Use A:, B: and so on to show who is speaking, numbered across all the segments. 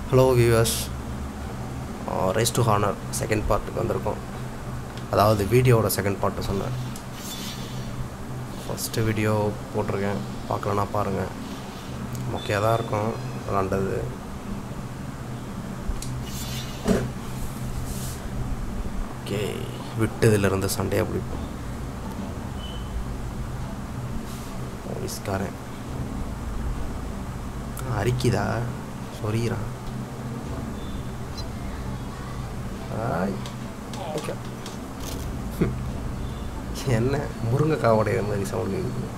A: Hello viewers rise to honour second பார்ட்டுக்கு வந்திருக்கோம் அதாவது வீடியோவோட செகண்ட் பார்ட்டு சொன்னேன் ஃபஸ்ட்டு வீடியோ போட்டிருக்கேன் பார்க்கலன்னா பாருங்கள் மொக்கையாக தான் இருக்கும் விளாண்டது ஓகே விட்டதுலேருந்து சண்டையை பிடிப்போம் போலீஸ்காரன் அரிக்குதா சொரியிறான் ஆய் ஓகே என்ன முருங்கைக்காவுடைய மாதிரி சவுண்ட் இருக்குது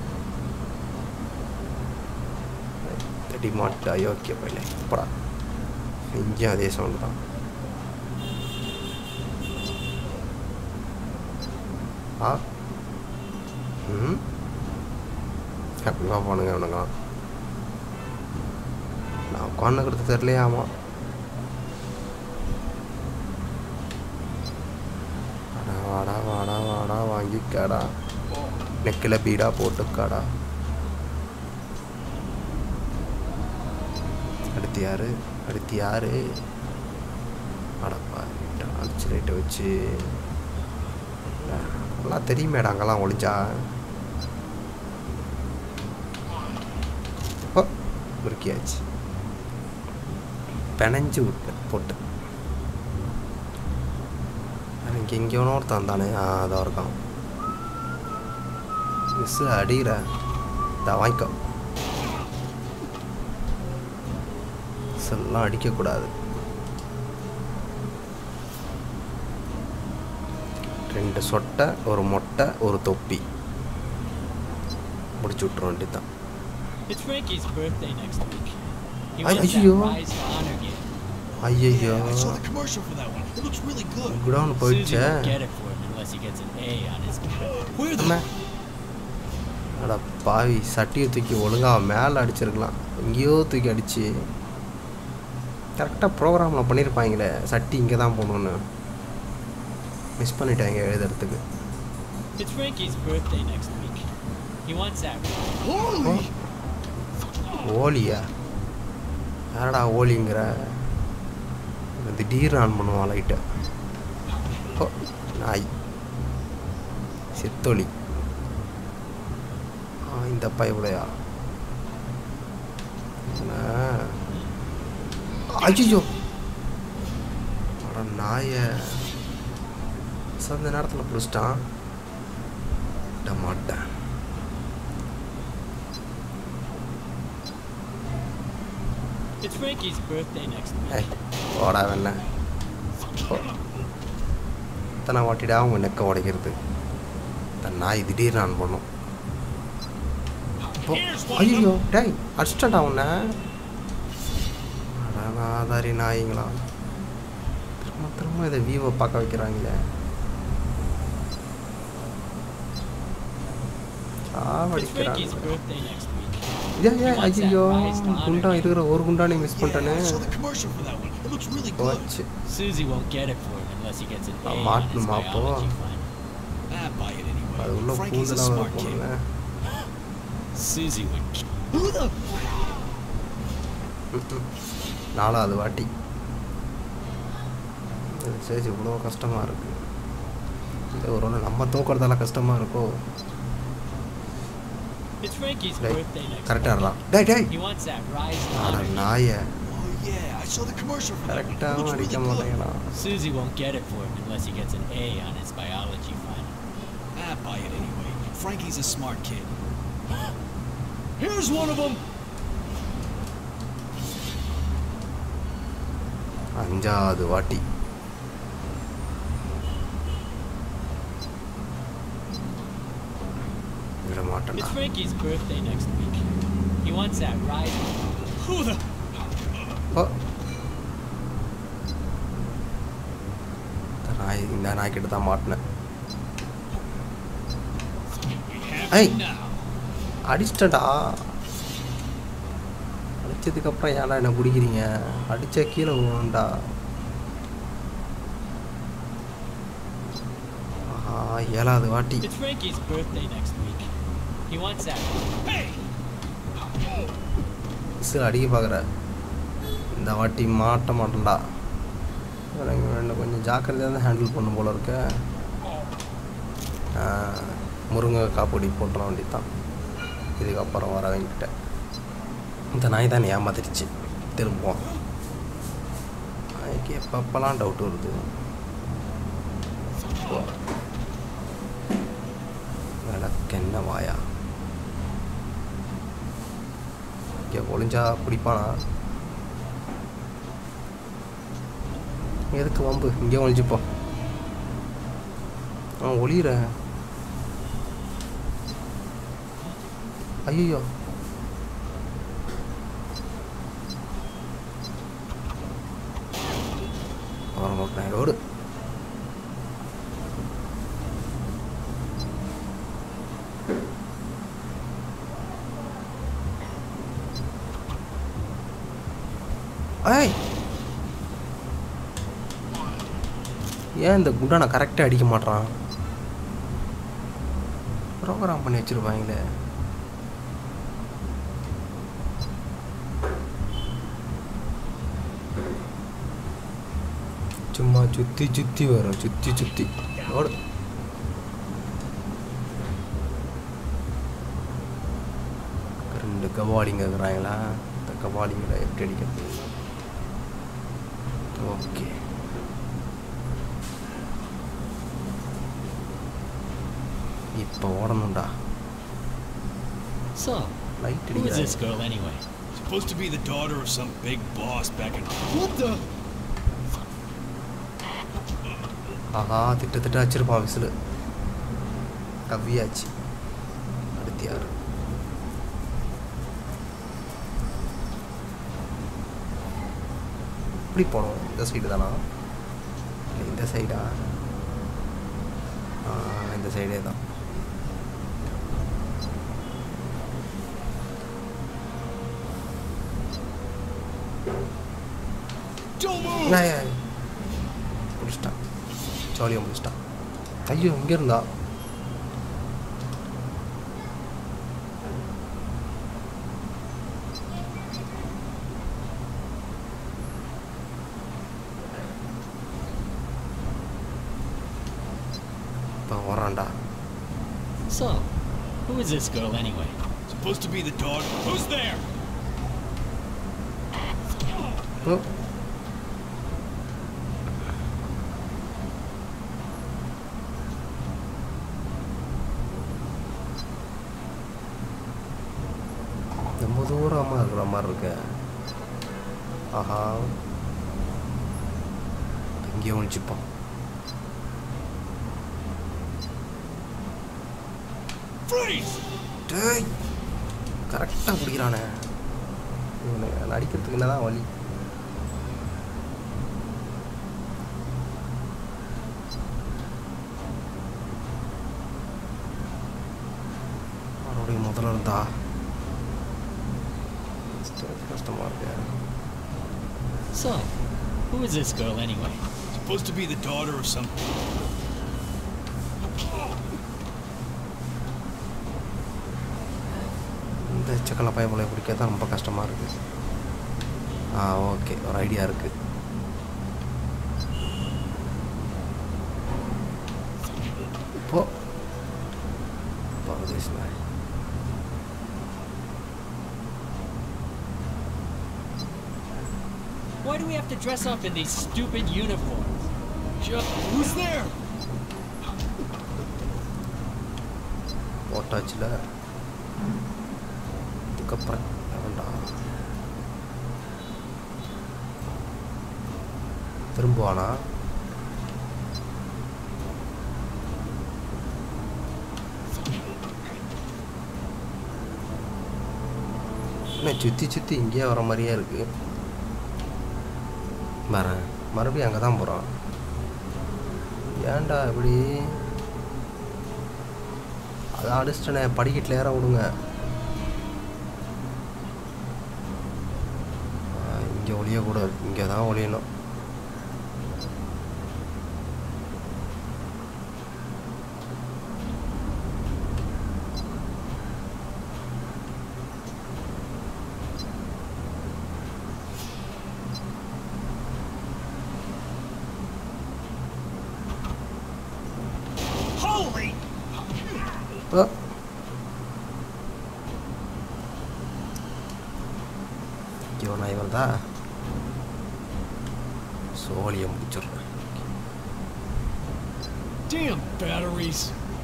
A: தடி மாட்டு அயோக்கிய பையில போடா இங்கேயும் அதே சவுண்டு தான் ஆ ம் அப்படிலாம் பண்ணுங்க அவனுங்களாம் நான் உட்காந்துக்கிறது தெரியலையே ஆமாம் வாடா வாடா வாடா வாடா வாங்கிக்காடா நெக்கில் பீடா போட்டுக்காடா அடுத்து யாரு அடுத்து யாரு அடப்பா அடிச்சு ரைட்டை வச்சு எல்லாம் தெரியுமேடா அங்கெல்லாம் ஒளிஞ்சா ஓ முறுக்கியாச்சு பிணைஞ்சு விட்டு போட்டு எனக்கு எங்கேயோனோ ஒருத்தன் தானே ஆ அதான் இருக்கான் மிஸ்ஸு அடிக்கிற இதை வாங்கிக்கோ எல்லாம் அடிக்கக்கூடாது ரெண்டு சொட்டை ஒரு மொட்டை ஒரு தொப்பி முடிச்சு விட்ற வேண்டியதான்
B: It's Frankie's birthday next week. He
A: Ay,
B: wants that
A: ayyo.
B: Rise to Honor game.
A: ஐயோ
C: Yeah, I saw the commercial for that one. It looks really good.
A: குடவுன்
B: Susie
A: போயிடுச்சே
B: won't get it for him unless he gets an A on his
C: Where
A: அம்மா
C: the
A: அட பாவி சட்டியை தூக்கி ஒழுங்காக மேலே அடிச்சிருக்கலாம் எங்கேயோ தூக்கி அடிச்சு கரெக்டாக ப்ரோக்ராமில் பண்ணியிருப்பாங்களே சட்டி இங்கே தான் போகணுன்னு மிஸ் பண்ணிட்டாங்க எழுதுறதுக்கு
B: It's Frankie's birthday next week. He wants that.
C: Holy!
A: ஓலியா யாரடா ஓலிங்கிற திடீர்னு ஆன் பண்ணுவான் லைட்டை ஓ நாய் செத்தொலி ஆ இந்த பயவுலையா அஜிஜோ அட நாய சந்த நேரத்தில் பிடிச்சிட்டான் விட மாட்டேன்
B: It's Frankie's birthday next week.
A: ஏய் ஓடா வெண்ண இத்தனை வாட்டிடா அவங்க நெக்க உடைக்கிறது தன் நாய் திடீர்னு ஆன் பண்ணும் ஐயோ டேய் அடிச்சிட்டா உன்னை ஆதாரி நாய்ங்களா திரும்ப திரும்ப இதை வியூவை பார்க்க வைக்கிறாங்களே
B: It's Frankie's
A: சாவடிக்கிறாங்க
B: birthday next week.
A: ஏன் ஏன் ஐயோ குண்டான் இருக்கிற ஒரு குண்டானே மிஸ்
C: Yeah,
A: பண்ணிட்டேனே
C: I saw the commercial for that one. It looks really good.
A: போச்சு
B: Susie won't get it for him unless he gets an A
A: Ah,
B: on his
A: மாட்டணுமா அப்போ?
B: biology final.
C: Ah, buy it anyway.
A: அது உள்ள
C: Frankie's a
A: பூந்தெல்லாம்
C: smart kid.
A: போகல
B: Susie would. k-
C: Who the?
A: நாலாவது வாட்டி சரி இவ்வளோ கஷ்டமாக இருக்கு இல்லை ஒரு வேளை நம்ம தூக்குறதெல்லாம் கஷ்டமாக இருக்கோ
B: It's Frankie's
A: டேய்
B: birthday next
A: கரெக்டாக
B: week.
A: இருக்கலாம் டேய் டேய்
B: He wants that Rise to
A: அட
B: Honor game.
A: நாய
C: Oh yeah, I saw the commercial for that one. It
A: கரெக்டாகவும்
C: looks
A: அடிக்க
C: really good.
A: மாட்டேங்கிறான்
B: Susie won't get it for him unless he gets an A on his biology final.
C: Ah, buy it anyway. Frankie's a smart kid. Here's one of them.
A: அஞ்சாவது வாட்டி விட மாட்டேன்டா
B: It's Frankie's birthday next week. He wants that Rise.
C: Who the?
A: ஓ இந்த நாய் இந்த நாய்க்கிட்ட தான் மாட்டினேன் ஏய் அடிச்சிட்டடா அடிச்சதுக்கப்புறம் ஏன்டா என்ன பிடிக்கிறீங்க அடிச்சா கீழே விழுண்டா ஆஹா ஏழாவது வாட்டி
B: It's Frankie's birthday next week. He wants that.
C: Hey!
A: Miss அடிக்க பார்க்குற இந்த வாட்டி மாட்ட மாட்டேன்டா எனக்கு வேணும் கொஞ்சம் ஜாக்கிரதையாக தான் ஹேண்டில் பண்ணும் போல இருக்க ஆ, முருங்கைக்காய் பொடி போட்டுற வேண்டியதான் இதுக்கப்புறம் வர வேண்டிட்ட இந்த நாய் தான் ஏமாத்திடுச்சு திரும்பவும் நாய்க்கு எப்பப்பெல்லாம் டவுட் வருது ஓ. விளக்கென்ன வாயா இங்கே ஒளிஞ்சா பிடிப்பானா எதுக்கு வம்பு இங்கே ஒளிஞ்சுப்போ அவன் ஒளியிற ஐயோ வர மாட்டேன் ஓடு ஏய் ஏன் இந்த குண்டானை கரெக்டாக அடிக்க மாட்றான் ப்ரோக்ராம் பண்ணி வச்சிருப்பாங்களே சும்மா சுற்றி சுற்றி வரும் சுற்றி சுற்றி ஓடு ரெண்டு கபாலிங்க இருக்கிறாங்களா இந்த கபாலிங்களை எப்படி அடிக்கிறது ஓகே இப்போ ஓடணும்டா
B: So,
A: light
B: who is this
A: அடிக்கிறாங்க
B: girl anyway?
C: Supposed to be the daughter of some big boss back in. What the?
A: ஆஹா திட்டத்திட்ட வச்சிருப்பான் விசிலு கவ்வியாச்சு அடுத்து யாரு இப்படி போனோம் இந்த சைடு தானா இல்லை இந்த சைடா ஆ, இந்த சைடே தான்
C: Don't move!
A: ஏய், ஏய். முடிச்சிட்டான் ஜாலியாக முடிச்சிட்டான் ஐயோ இங்கே இருந்தா இப்போ வரான்டா
B: So, who is this girl anyway?
C: Supposed to be the daughter. Who's there?
A: ஓ ரொம்ப தூரமாக இருக்கிற மாதிரி இருக்க ஆஹா இங்கேயே ஒழிச்சுப்போம்
C: Freeze!
A: டேய் கரெக்டாக பிடிக்கிறானே இவனை நடிக்கிறதுக்கு என்னதான் வழி மறுபடியும் முதல்ல இருந்தா கஷ்டமாக இருக்கு
B: So, who is this girl anyway?
C: Supposed to be the daughter of some.
A: இந்த சக்கலை பயமலை பிடிக்க தான் ரொம்ப கஷ்டமாக இருக்குது ஆ ஓகே ஒரு ஐடியா இருக்குது போ பரதேஷ் நாய்
B: Why do we have to dress up in these stupid uniforms?
C: Just. Who's there?
A: போட்டாச்சுல இதுக்கப்புறம் வேண்டாம் திரும்புவானா என்ன சுற்றி சுற்றி இங்கேயே வர மாதிரியே இருக்கு வரேன் மறுபடியும் அங்கே தான் போகிறான் ஏன்டா இப்படி அதை அடிச்சிட்டனே படிக்கட்டில் ஏற விடுங்க இங்கே ஒளியக்கூடாது இங்கே தான் ஒளியணும் ஓ இவனா இவன் தான் சோழியை முடிச்சிடுறேன்
C: Damn batteries.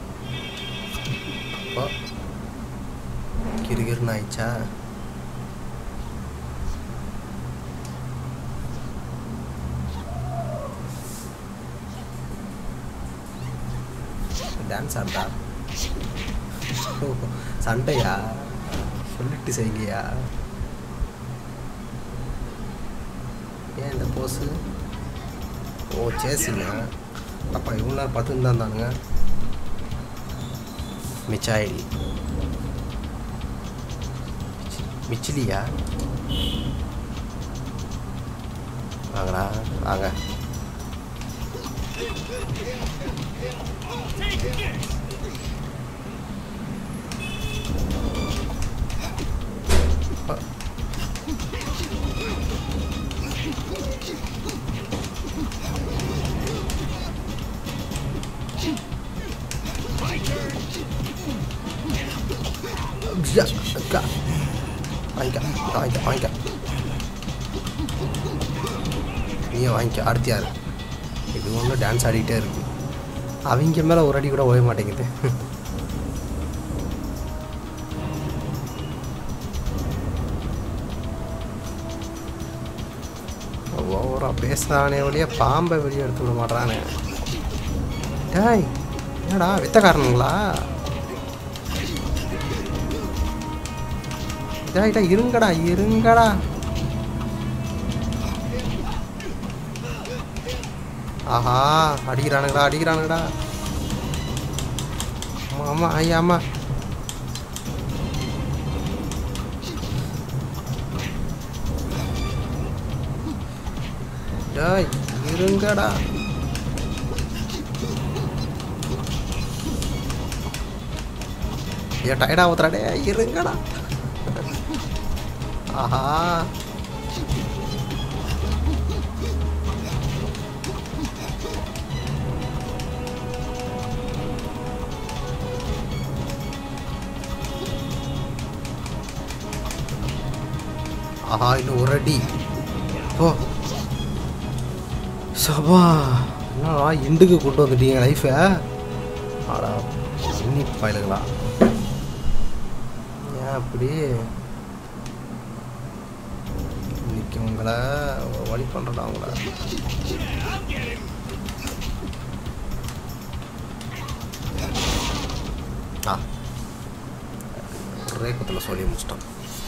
A: ஓ கிறுகிறுன்னு ஆயிடுச்சா டான்ஸ் ஆடுதா ஓ, சண்டையா சொல்லிட்டு செய்கையா ஏன் இந்த போஸு ஓ சேஸுங்க அப்பா இவ்வளோ நேரம் பார்த்துன்னு தான் இருந்தானுங்க மிச்சாயிடி மிச்சிலியா வாங்கடா வாங்க அ. Ja, அக்கா. வாங்கிக்க வாங்கிக்க வாங்கிக்க நீயே வாங்கிக்க அடுத்து யார் இது ஒன்றும் டான்ஸ் ஆடிக்கிட்டே இருக்கு அவங்க மேலே ஒரு அடி கூட ஓய மாட்டேங்குது ஓவரா பேசுறானே வழியா பாம்பை வெளியே எடுத்து விட மாட்றானே டேய் என்னடா வித்தக்காரனுங்களா டேய் டேய் இருங்கடா இருங்கடா ஆஹா அடிக்கிறானுங்கடா அடிக்கிறானுங்கடா ஆமா ஆமா ஐயா ஆமா டேய் இருங்கடா ஏன் டயர்டா ஊத்துறாடே இருங்கடா ஆஹா ஆஹா இன்னும் ஒரு அடி ஓ சபா என்னடா எண்டுக்கு கொண்டு வந்துட்டீங்க லைஃபை ஆடா பண்ணி பயலுங்களா ஏன் அப்படி இன்னைக்கு உங்களை வழி பண்ணுறடா உங்களை ஆ ஒரே குத்தில் சொல்லி முடிச்சிட்டான்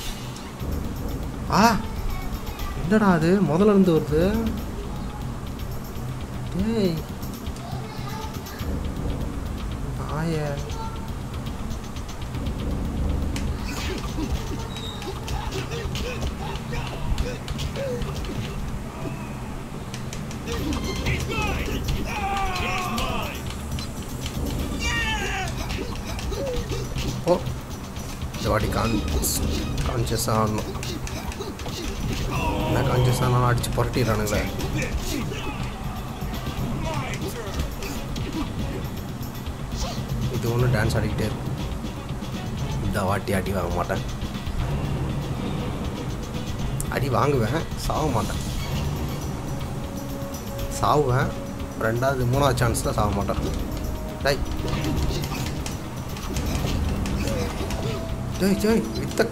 A: ஆ என்னடா அது முதல்ல இருந்து வருது டேய் ஆய ஓ இந்த வாட்டி கான் கான்சியஸ் ஆகணும் என்ன கான்சியஸ் ஆனாலும் அடிச்சு புரட்டிடுறானுங்களே இது ஒன்றும் டான்ஸ் ஆடிக்கிட்டே இருக்கும் இந்த வாட்டி அடி வாங்க மாட்டேன் அடி வாங்குவேன் சாக மாட்டேன் சாவுவேன் ரெண்டாவது மூணாவது சான்ஸில் சாக மாட்டேன் டேய் டேய் டேய் வித்த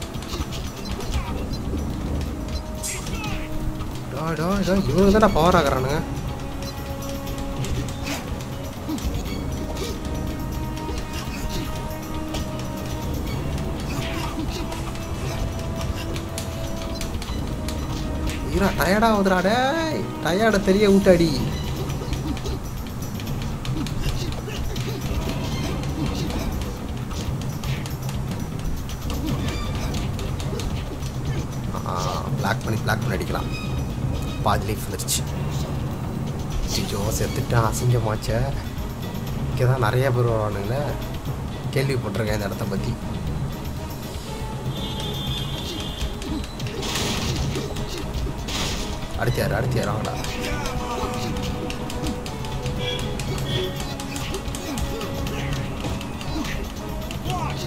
A: டா டா டா இவங்க தானே பவர் ஆகிறானுங்க ஈரா டயர்டா ஆகுதுடா டேய் டயர்டை தெரிய விட்டாடி பிளாக் பண்ணி பிளாக் பண்ணி அடிக்கலாம் பாதி லைஃப் வந்துருச்சு ஐயோ செத்துட்டேன் அசிங்கமாச்சே இங்கே தான் நிறைய பேர் வருவானுங்களே கேள்விப்பட்டிருக்கேன் இந்த இடத்த பற்றி அடுத்து யார் அடுத்து யார் வாங்கடா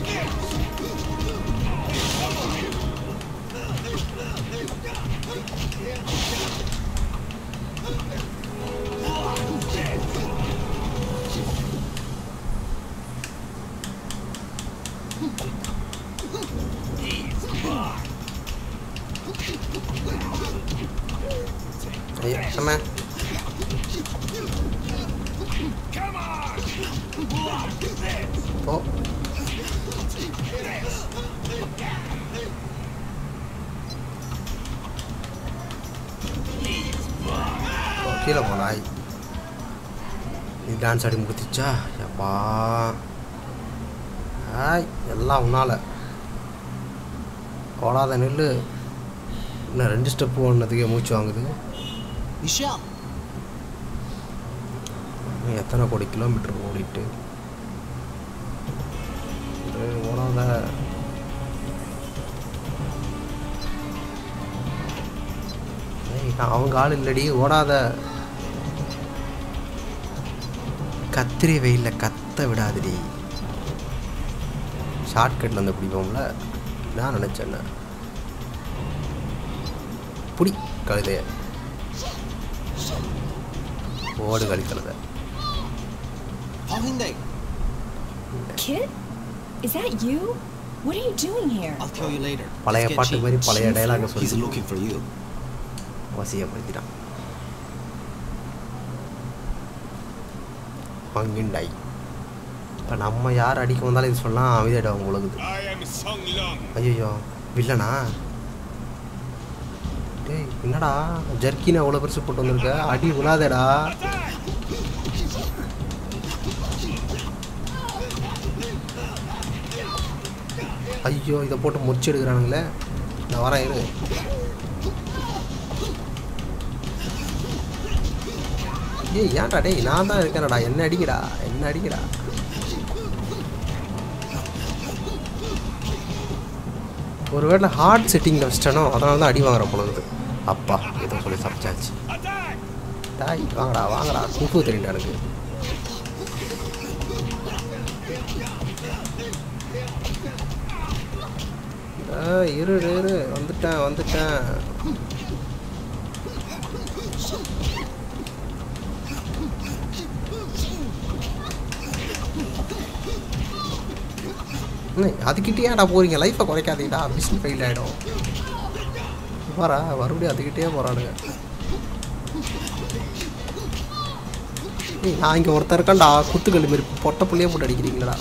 A: ஐயோ அண்ணா ஓ ஓ, கீழே போனாய் நீ டான்ஸ் ஆடி முடிச்சிச்சா எப்பா ஆய் எல்லாம் உன்னால ஓடாத நெல் இன்னும் ரெண்டு ஸ்டெப்பு ஓடினதுக்கே மூச்சு வாங்குது
C: Michelle,
A: இன்னும் எத்தனை கோடி கிலோமீட்டர் ஓடிட்டு டேய், ஓடாத ஏய், நான் அவங்க ஆள் இல்லடி ஓடாத கத்திரி வெயிலில் கத்த விடாதடி ஷார்ட்கட்டில் வந்து பிடிப்போம்ல நான் நினச்சேன் புடி கழுதைய ஓடு கழி கழுதை
C: Paul Hyundai.
D: Kid? Is that you? What are you doing here?
C: I'll tell you later.
A: பழைய
C: Let's get
A: பாட்டு
C: cheap.
A: மாதிரி பழைய
D: Chief.
A: டைலாக
C: He's
A: சொல்லி
C: looking for you.
A: வசியப்படுத்திட்டான் பங்கிண்டாய் இப்போ நம்ம யார் அடிக்க வந்தாலும் இது சொல்லலாம் அமைதியாயிடும் உங்களுக்கு
E: I am Song Long.
A: ஐயோ வில்லனா டேய் என்னடா ஜர்க்கின் அவ்வளோ பெருசு போட்டு வந்திருக்க அடி விழாதேடா ஐயோ இதை போட்டு முறிச்சு எடுக்கிறானுங்களே நான் வரேன் இரு ஏய் ஏன்டா டேய் நான் தான் இருக்கேனடா என்ன அடிக்கடா என்ன அடிக்கடா ஒருவேளை ஹார்ட் செட்டிங்கில் வச்சிட்டனோ அதனால தான் அடி வாங்குற பொழுது அப்பா ஏதோ சொல்லி சமைச்சாச்சு டாய் வாங்கடா வாங்கடா குப்பு தெரியுண்டா எனக்கு ஏய், இரு இரு, இரு வந்துட்டேன் வந்துட்டேன் ம், அதுக்கிட்டே ஏன்டா போறீங்க லைஃப்பை குறைக்காதீங்கடா மிஷின் ஃபெயில் ஆகிடும் வரா மறுபடியும் அதுக்கிட்டே போகிறானுங்க ஏய் நான் இங்கே ஒருத்தர் இருக்கான்டா குத்துக்கல் மாரி பொட்டை புள்ளையே போட்டு அடிக்கிறீங்களா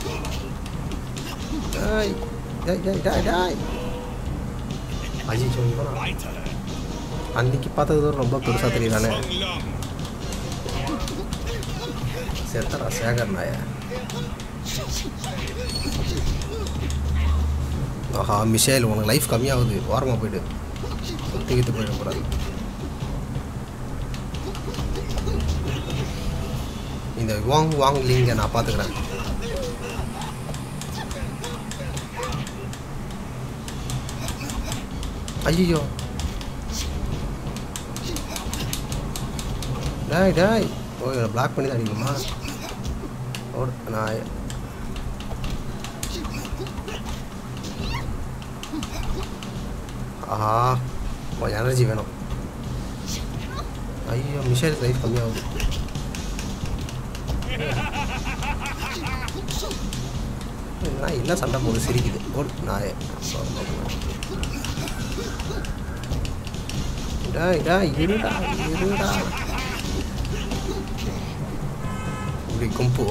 A: ஏய் டேய் டேய் டேய் டேய் அஜிச்சோ இவனா அன்னைக்கு பார்த்தது ரொம்ப பெருசாக தெரியுதானே
E: Song Long.
A: செத்தரா சேகர் நாய ஆஹா மிஷேல் உனக்கு லைஃப் கம்மியாகுது ஓரமாக போயிடு சுற்றி கித்து போயிடக்கூடாது இந்த வாங் வாங் லிங்க நான் பார்த்துக்கிறேன் ஐயோ டாய் டாய் ஓ பிளாக் பண்ணி தான் அடிக்கணுமா ஓடு நான் ஆஹா கொஞ்சம் எனர்ஜி வேணும் ஐயோ மிஷேல் லைஃப் கம்மியாகுது நான் என்ன சண்டை போது சிரிக்குது ஓடு நாயே டாய் டாய் இருடா இருடா இப்படி கும்பு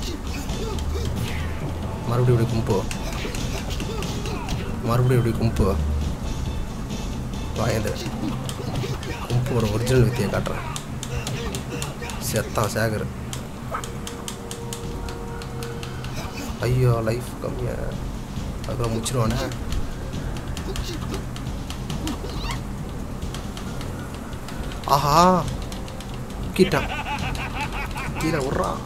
A: மறுபடியும் இப்படி கும்பு மறுபடியும் இப்படி கும்பு வாயது கும்போட ஒரிஜினல் வித்தியை காட்டுறேன் செத்தான் சேகர் ஐயோ லைஃப் கம்மியா அதுக்குள்ள முடிச்சிருவானே ஆஹா கீட்டான் கீழே விட்றான்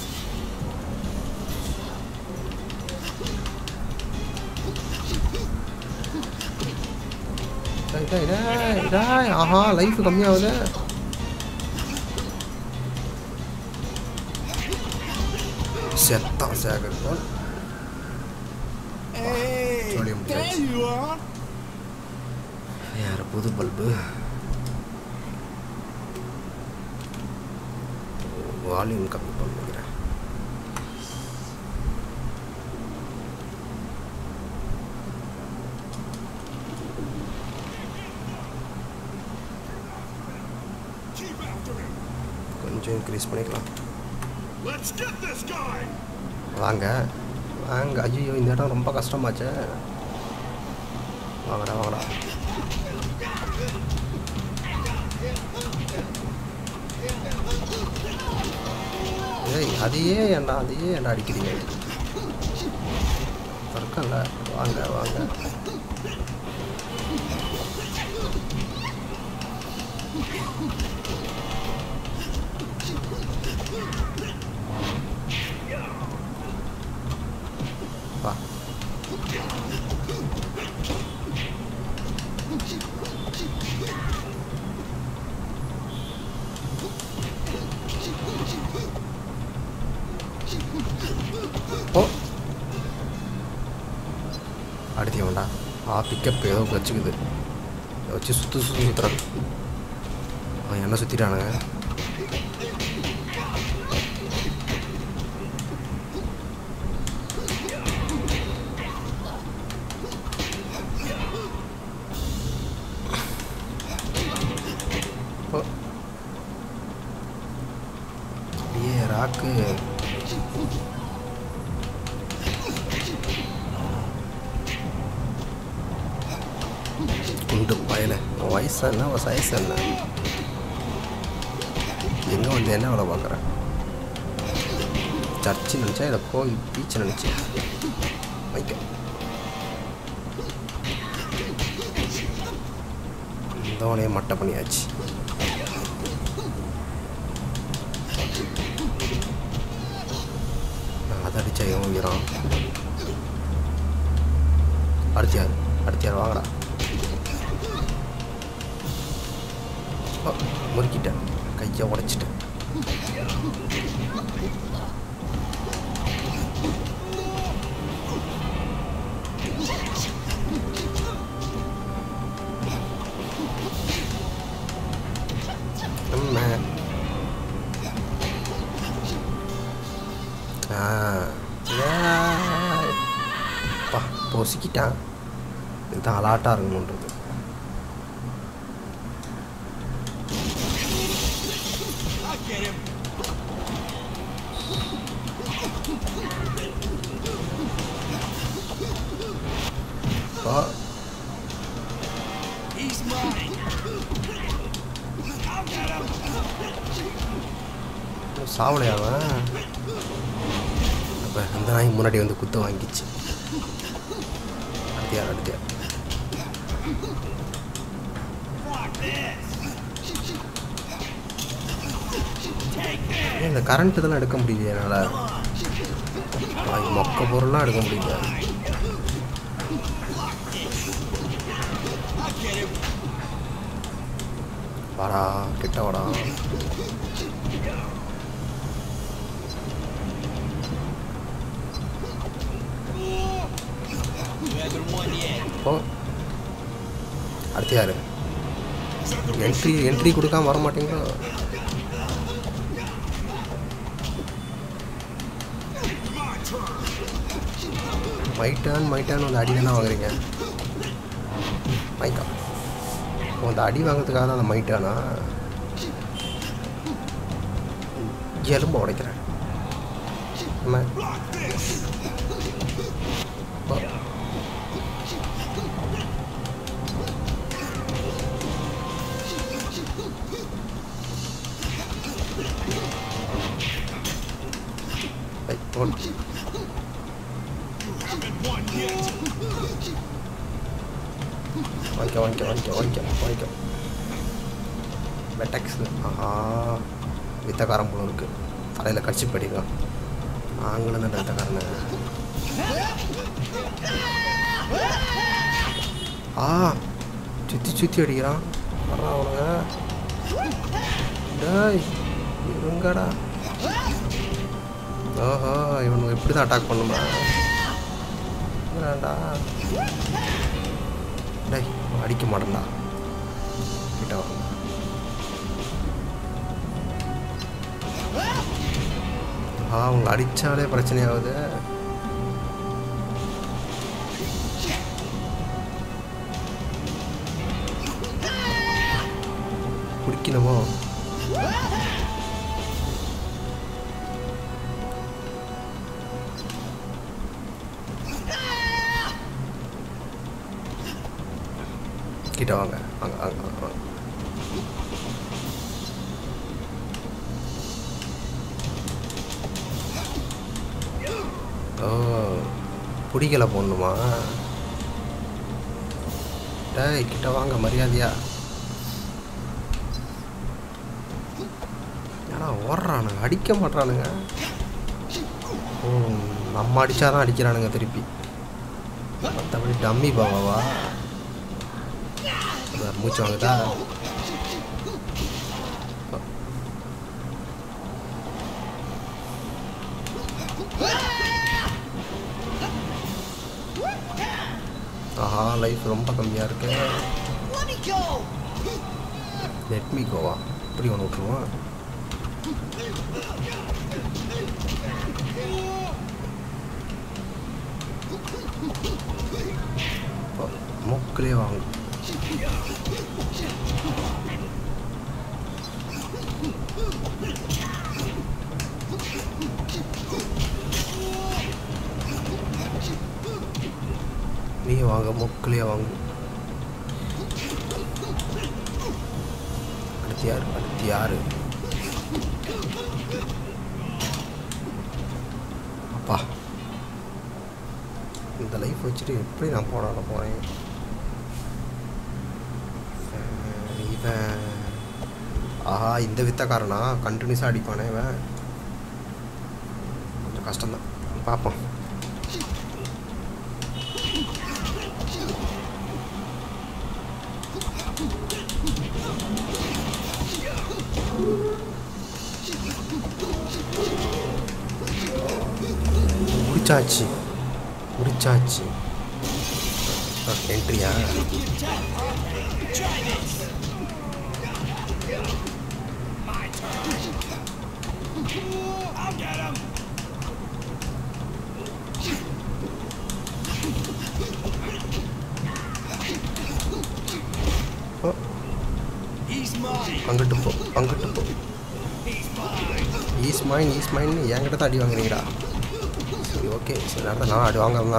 A: டேய், டேய், டேய், டேய், ஆஹா லைஃப் கம்மியாகுது செத்தான் Sekar
C: Hey,
A: Volume
C: there
A: change.
C: you are.
A: யார் புது பல்பு வால்யூம் கம்மி பண்ணிக்கிறேன்
C: Keep after him.
A: கொஞ்சம் இன்க்ரீஸ் பண்ணிக்கலாம்
C: Let's get this guy.
A: வாங்க வாங்க ஐயோ இந்த இடம் ரொம்ப கஷ்டமாச்சே வாங்கடா வாங்கடா ஏய் அதையே ஏன்டா அதையே ஏன்டா அடிக்கிறீங்க இருக்கல வாங்க வாங்க வா ஓ அடித்தவன்டா ஆ பிக்கப் ஏதோ வச்சுக்குது இதை வச்சு சுற்று சுற்றி சுற்றுறான் அவன் என்ன சுற்றிட்டானுங்க ஓ ஏ ராக்கு குண்டு பயல உன் வயசு என்ன உன் வயசு என்ன எங்கே வந்து என்ன வேலை பார்க்குறேன் சர்ச்சு நினச்சா இல்லை கோயில் பீச் நினச்சேன் வைக்க தோனையை மட்டை பண்ணியாச்சு அதை அடிச்சா இவன் உயிரான் அடுத்த யார் அடுத்த யார் வாங்கடா ஓ, முறுக்கிட்டேன் கையை உடைச்சிட்டேன் அம்மா. ஆ ஏய். அப்பா பொசிக்கிட்டான் இதுதான் அலாட்டாக இருக்கணுன்றது
C: I get him.
A: அப்பா
C: He's mine. I'll get him.
A: சாவலையாவன் அப்போ அந்த நாய் முன்னாடி வந்து குத்த வாங்கிச்சு அடுத்தியார் அடுத்தியார்
C: Fuck this.
A: ஏன் இந்த கரண்ட் இதெல்லாம் எடுக்க முடியல என்னால் மொக்க பொருள்லாம் எடுக்க முடியல
C: I get him.
A: வாடா கிட்ட வாடா
C: You haven't won yet.
A: ஓ அடுத்து யார் என்ட்ரி என்ட்ரி கொடுக்காம வர மாட்டீங்களோ மைட்டான் மைட்டான் வந்து அடி தானே வாங்குறீங்க மைக்கா ஓ அந்த அடி வாங்குறதுக்காக தான் அந்த மைட்டானா எலும்பு உடைக்கிறேன் நம்ம ஓ. ஐ, ஓடு.
C: Haven't won yet.
A: வாங்கிக்க வாங்கிக்க வாங்கிக்க வாங்கிக்க வாங்கிக்க பெட்டக்ஸ் ஆஹா வித்தக்காரன் போல இருக்கு தலையில் கடிச்சு படிக்கலாம் நாங்களும் தான் வித்தக்காரனு ஆ சுற்றி சுற்றி அடிக்கிறான் வர்றான் அவனுங்க டேய் இருங்கடா ஓஹோ இவனுக்கு எப்படி தான் அட்டாக் பண்ணுமா வாங்கடா டேய் அடிக்க மாட்டேன்டா கிட்ட வாங்க ஆ அவங்க அடிச்சாலே பிரச்சனையாகுது குடிக்கணுமோ கிட்ட வாங்க அங்க அங்க அங்க வாங்க. ஓ பிடிக்கல போடணுமா டேய் கிட்ட வாங்க மரியாதையா ஏன்னா ஓடுறானுங்க அடிக்க மாட்றானுங்க ஓ நம்ம அடிச்சாதான் அடிக்கிறானுங்க திருப்பி மற்றபடி டம்மி பாவாவா அதான் மூச்சு வாங்குதா ஆஹா லைஃப் ரொம்ப கம்மியாக இருக்கு லெட் மீ கோவா இப்படி ஒன்று விட்ருவோம் இப்போ மூக்கிலே வாங்க நீ வாங்க மூக்கிலே வாங்க அடுத்து யாரு அடுத்து யாரு அப்பா இந்த லைஃப் வச்சுட்டு எப்படி நான் போடாட போகிறேன் இவன் ஆஹா இந்த வித்தக்காரனா கண்டினியூஸாக அடிப்பானே இவன் கொஞ்சம் கஷ்டம்தான் பார்ப்போம் முடிச்சாச்சு முடிச்சாச்சு என்ட்ரியா ஓ,
C: He's mine.
A: அங்கிட்டு போ அங்கிட்டு போ ஈஸ் மைன் ஈஸ் மைன் என்கிட்ட தான் அடி வாங்குறீங்கடா சரி ஓகே சரி நேரத்தில் நான் அடி வாங்கலாம்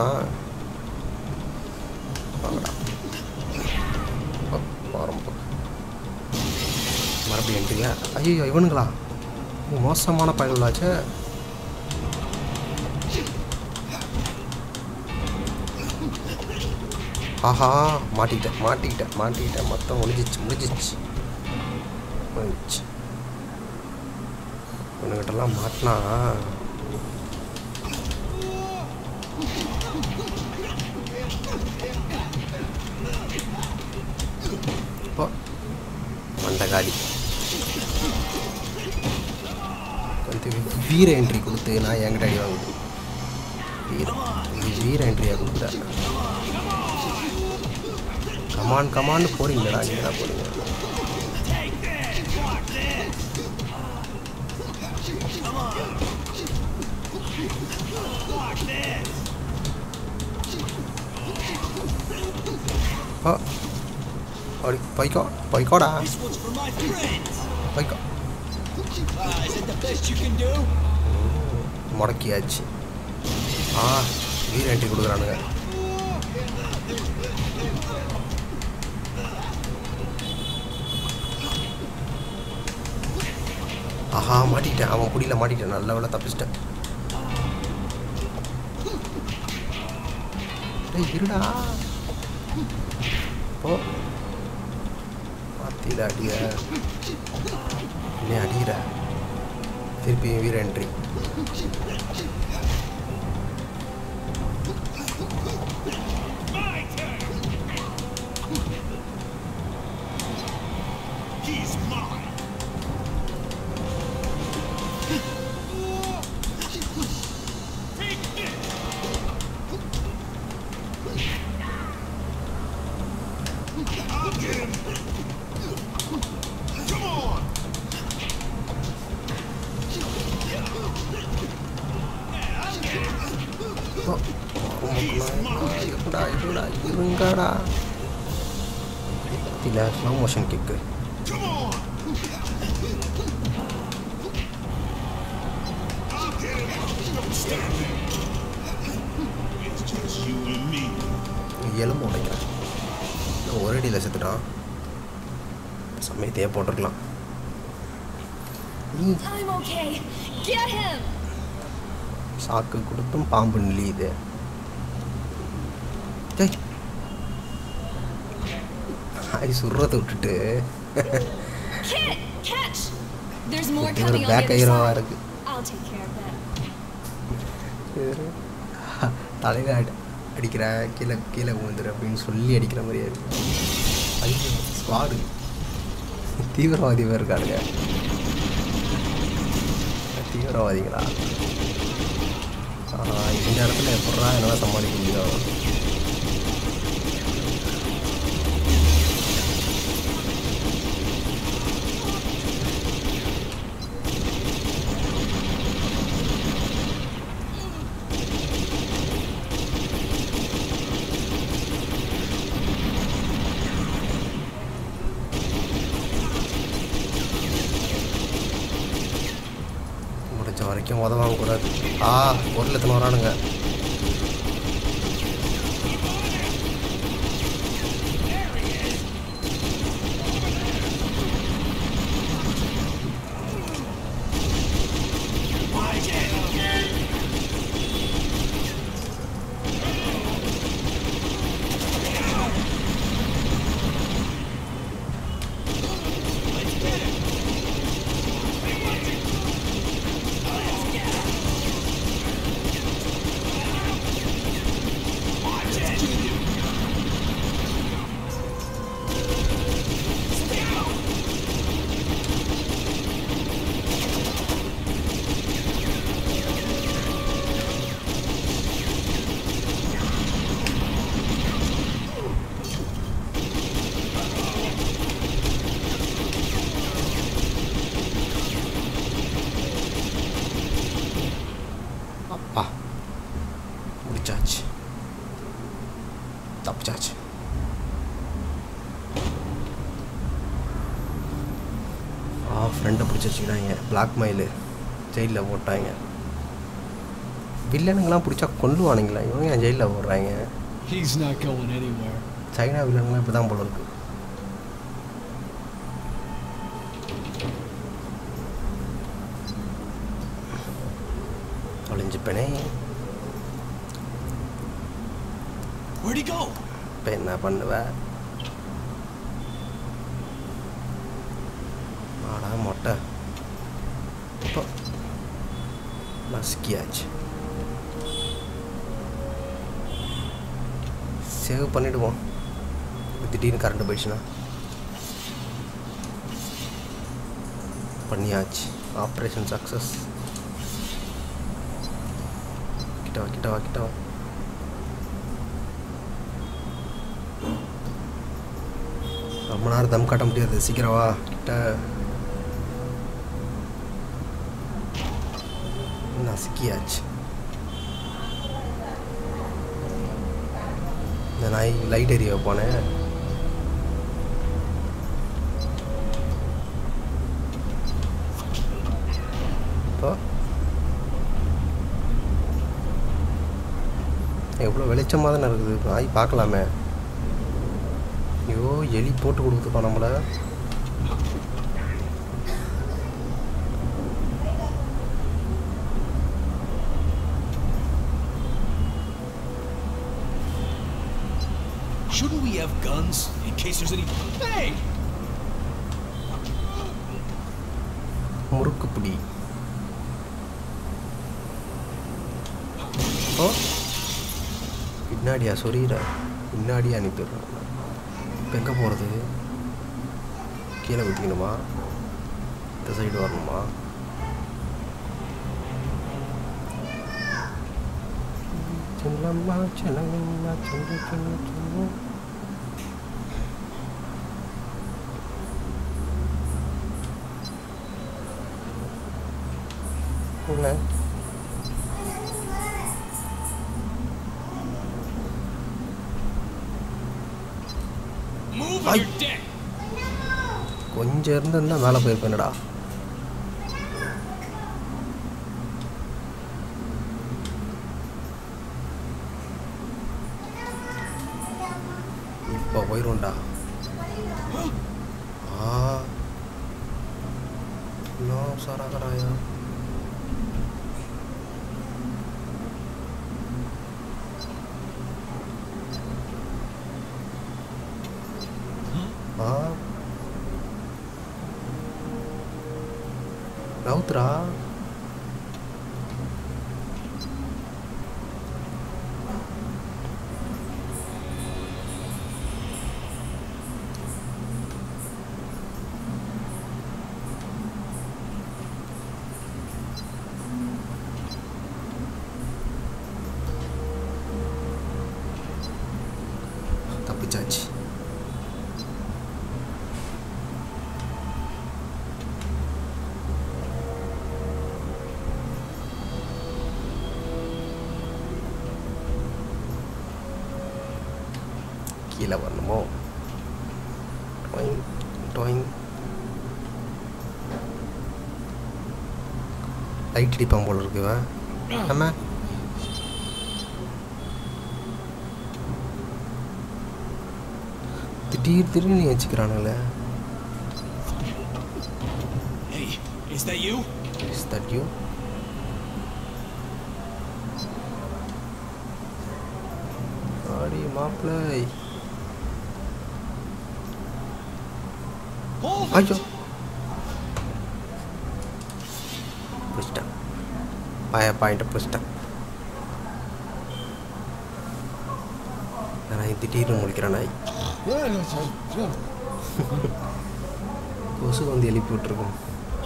A: வாங்கடா ஓ, போகிறோம் போ மறுபடியும் என்ட்ரியா ஐயோ இவனுங்களா ஓ, மோசமான பயன்களாச்சே ஆஹா மாட்டிக்கிட்டேன் மாட்டிக்கிட்டேன் மாட்டிக்கிட்டேன் மொத்தம் முடிஞ்சிச்சு முடிஞ்சிச்சு முடிஞ்சிச்சு இவனுங்கிட்டலாம் மாட்டினா இப்போ மண்டகாலி கொஞ்சம் வீர என்ட்ரி கொடுத்து நான் என்கிட்ட அடி வாங்குது வீர இது வீர என்ட்ரியாக கொடுக்குறேன் கமான் கமான்னு போறீங்களா நீங்கள் தான் போறீங்க ஓ அப்படி போய்க்கோ போய்க்கோடா
C: This one's for my friends.
A: போய்க்கோ
C: Ah, is it the best you can do?
A: முடக்கியாச்சு ஆ வீர என்ட்ரி கொடுக்குறானுங்க ஆஹா மாட்டிக்கிட்டேன் அவன் குடியில் மாட்டிக்கிட்டேன் நல்ல வேலை தப்பிச்சிட்டேன் டேய் இருடா போ மாத்தியில் அடிய என்ன அடிக்கிற திருப்பி வீர என்ட்ரி
C: He's mine.
A: இருங்கடா இருங்கடா இல்லை ஸ்லோ மோஷன் கிக்கு எலும்பு உடைக்கிறேன் இன்னும் ஒரு அடியில் செத்துட்டான் சமயத்தையே போட்டிருக்கலாம் நீ
D: I'm okay. Get him!
A: சாக்கு கொடுத்தும் பாம்பு நெளியுது டேய் நாய் சுடுறதை விட்டுட்டு
D: Kit! Catch! There's more
A: இது ஒரு
D: coming on the
A: back
D: other
A: ஹீரோவாக
D: side.
A: இருக்கு
D: I'll take care of that.
A: தலையில் அடி அடிக்கிற கீழே கீழே விழுந்துரு அப்படின்னு சொல்லி அடிக்கிற மாதிரியே இருக்கு ஐயோ ஸ்குவாடு தீவிரவாதி பேர் இருக்கானுங்க தீவிரவாதிகளா ஆ, இந்த இடத்துல எப்படா என்னால் சமாளிக்க முடியும் முடிஞ்ச வரைக்கும் உதவாங்க கூடாது ஆ ஒரு லட்சம் வரானுங்க அப்பா முடிச்சாச்சு தப்பிச்சாச்சு ஆ ஃப்ரெண்டை பிடிச்சி வச்சுக்கிட்டாங்க பிளாக் மெயிலு ஜெயிலில் போட்டாங்க வில்லனுங்கெல்லாம் பிடிச்சா கொல்லுவானுங்களா இவங்க ஏன் ஜெயிலில் போடுறாங்க
C: He's not going anywhere.
A: China வில்லனுங்களாம் இப்படி தான் போல இருக்கு ஒளிஞ்சுப்பனே
C: Where'd he go?
A: இப்போ என்ன பண்ணுவ ஆடா மொட்டை இப்போ நசுக்கியாச்சு சேவ் பண்ணிடுவோம் திடீர்னு கரண்ட் போயிடுச்சுன்னா பண்ணியாச்சு ஆப்ரேஷன் சக்ஸஸ் கிட்ட வா கிட்ட வா கிட்ட வா ரொம்ப நேரம் தம் காட்ட முடியாது சீக்கிரம் வா கிட்ட நசுக்கியாச்சு இந்த நாய் லைட் எரிய போனேன் இப்போ எவ்வளோ வெளிச்சமாக தானே இருக்குது நாய் பார்க்கலாமே ஐயோ எலி போட்டு கொடுத்துருக்கோம் நம்மள
C: Shouldn't we have guns in case there's any. Hey!
A: முறுக்கு பிடி ஓ பின்னாடியா சொரியிற பின்னாடியே அனுப்பிடுறேன் இப்போ எங்கே போகிறது கீழே குத்திக்கணுமா இந்த சைடு வரணுமா சின்னம்மா சின்னம்மா சின்ன சின்ன சின்ன என்ன
B: when you're dead.
A: கொஞ்சம் இருந்திருந்தா மேலே போயிருப்பேனடா இப்போ போயிடும்டா ஆ இன்னும் உஷாராகடாயா ஆ நவுத்துறா தப்பிச்சாச்சு கீழே வரணுமோ டொயிங் டொயிங் லைட் அடிப்பான் போல இருக்கு இவன் நம்ம திடீர் திடீர்னு வச்சுக்கிறானுங்களே
C: Hey, is that you?
A: Is that you ஆடி மாப்பிள்ளை
C: Hold
A: ஐயோ பிடிச்சிட்டேன் பாய பாயிண்ட்டை பிடிச்சிட்டேன் நான் திடீர்னு முடிக்கிறேன் நாய் கொசு வந்து எழுப்பி விட்டுருக்கோம்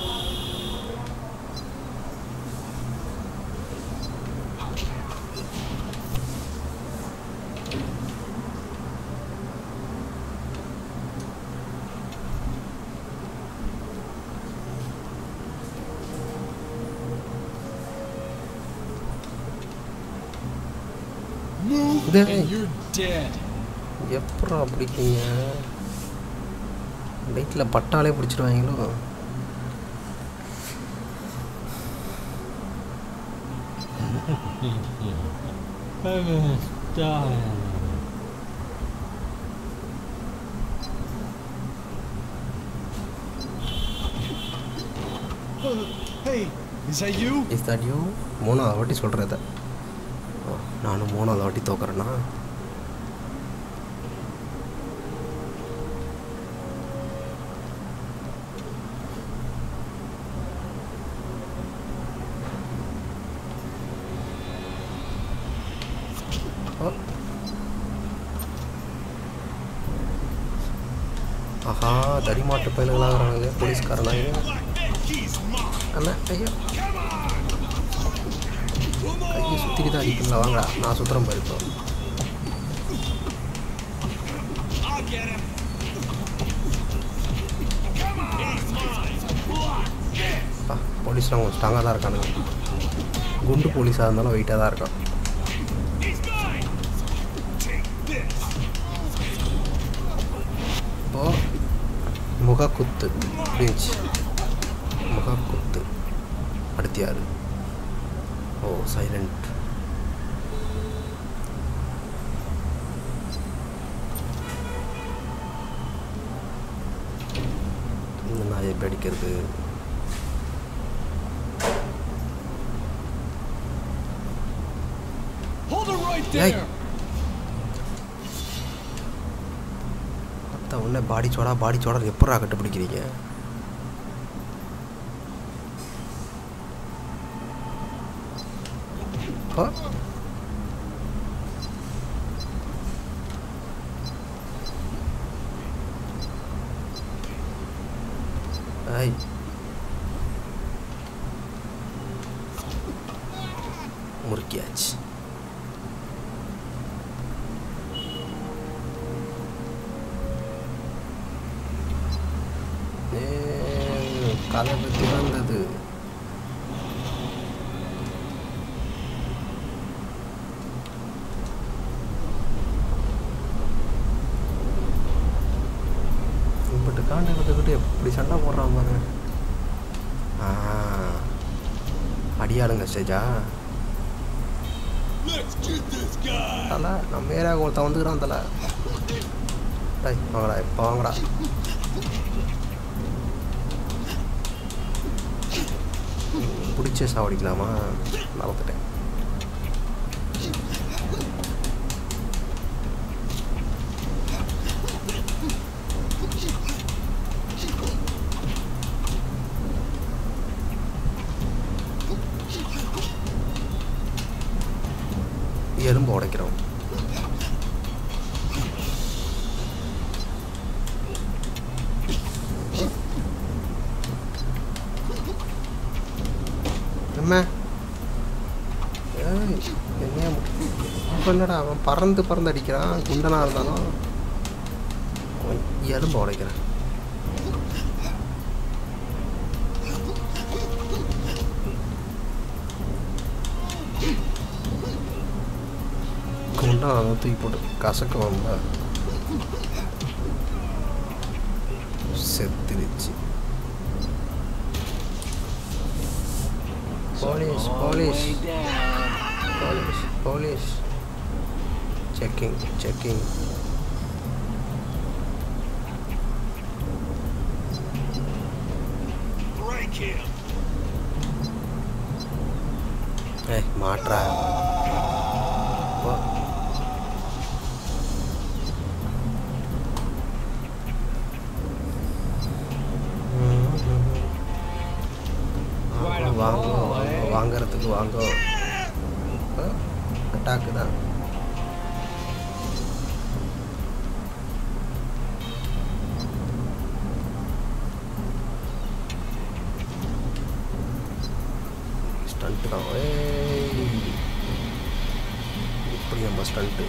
B: Move
A: Hey.
B: and you're dead.
A: எப்படா பிடிக்கீங்க லைட்டில் பட்டாலே பிடிச்சிருவாங்களோ
C: Hey, is that you?
A: Is that you மூணாவது வாட்டி சொல்கிறத நானும் மூணாவது வாட்டி தோக்குறேன்னா ஓ. ஆஹா தடிமாட்டு பயலுகளாகிறாங்களே போலீஸ்காரனாங்க அண்ணா ஐயோ கையை சுற்றிட்டு தான் அடிக்கல வாங்க நான் சுற்றுறேன் பாரு இப்போ
C: I'll get him.
A: அப்பா, போலீஸ்லாம் கொஞ்சம் ஸ்ட்ராங்காக தான் இருக்கானுங்க குண்டு போலீஸாக இருந்தாலும் வெயிட்டாக தான் இருக்கான்
C: He's mine. Take this.
A: இப்போ முகக்குத்து இருந்துச்சு முகக்குத்து அடுத்து யாரு ஓ சைலண்ட் இந்த நாயை எப்படி அடிக்கிறது
B: Hold it right
A: Hey.
B: there.
A: அத்த உடனே பாடி சோடா பாடி சோடா எப்படா கட்டுப்பிடிக்கிறீங்க ஆ ஐய் முறுக்கியாச்சு ஏ, கதவு திறந்தது பாருங்க ஆ அடியாளுங்க ஸ்டேஜா
C: Let's get this guy.
A: தலை நம்ம ஏரியாவுக்கு ஒருத்தன் வந்துக்கிறான் தலை டேய் வாங்கடா இப்போ வாங்கடா பிடிச்ச சாவடிக்கலாமா மறந்துட்டேன் எறும்பு உடைக்கிறோம் என்ன ஏய் என்னையா இப்போ என்னடா அவன் பறந்து பறந்து அடிக்கிறான் குண்டனாக இருந்தாலும் அவன் எலும்பு உடைக்கிறான் குண்டா அவன் தூக்கி போட்டு கசக்குவான்ல செத்துருச்சு police police police police checking checking
C: Break him.
A: ஏய் மாட்றா போ. வாங்க வாங்க வாங்கறதுக்கு வாங்க அட்டாக்கு தான் ஸ்டண்ட்டு தான் ஏய். இப்படி நம்ம stunt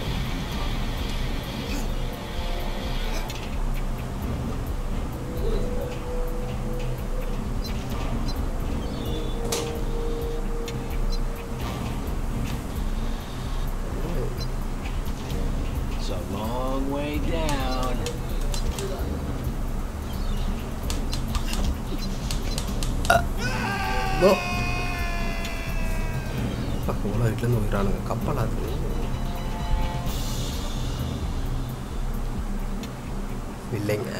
E: It's a long way down.
A: ஓ இவ்வளோ வீட்டிலேருந்து உயிரானுங்க கப்பல் அது இல்லைங்க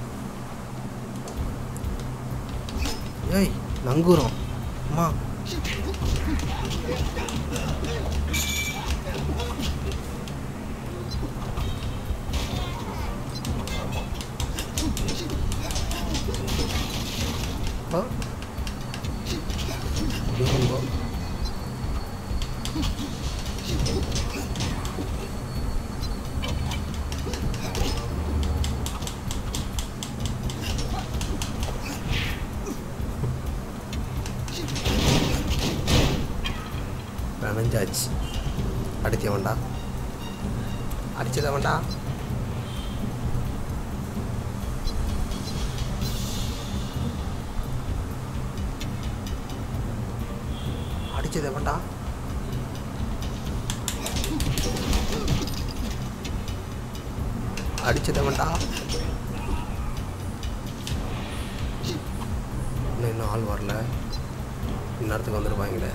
A: ஏய் நங்கூரம் அம்மா ஆ Jumbo. நனைஞ்சாச்சு அடித்தவன்டா அடிச்சதவன்டா அடிச்சதவன்டா அடிச்சதவன்டா இன்னும் இன்னும் ஆள் வரல இந்நேரத்துக்கு வந்துருப்பாங்களே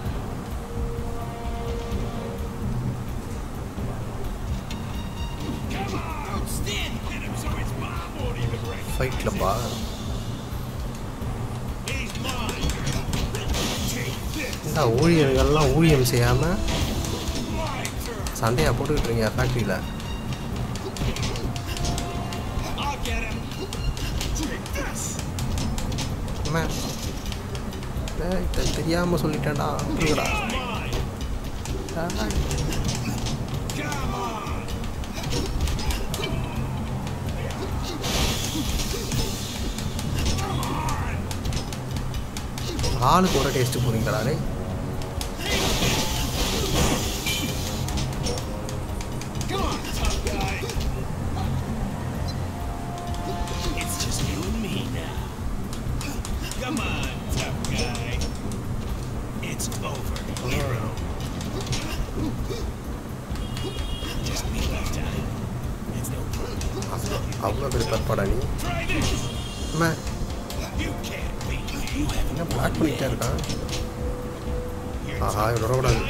C: Outstanding. Hit him so his mom won't even break.
A: ஃபைட்லப்பா
C: He's mine. Take this.
A: இந்த ஊழியர்கள்லாம் ஊழியம் செய்யாமல்
C: My turn.
A: சண்டையாக போட்டுக்கிட்டு இருக்கீங்க ஃபேக்ட்ரியில்
C: I'll get him. Take this.
A: அம்மா ஏய், தெ- தெரியாம சொல்லிட்டேன்டா புரியுடா
C: Mine. Come on.
A: ஆளுக்கு ஒரு டேஸ்ட்டு போறீங்களா டேய்
C: Come on, tough guy. It's just you and me now. Come on, tough guy. It's over, hero. Just me left out. It's no problem.
A: அவ்வளோ அவ்வளோ பெரிய பற்பாடா நீ
C: Try this.
A: அம்மா
C: You
A: என்ன பிளாக் பண்ணிக்கிட்டே இருக்கான் ஆஹா இவ்வளோ வரக்கூடாது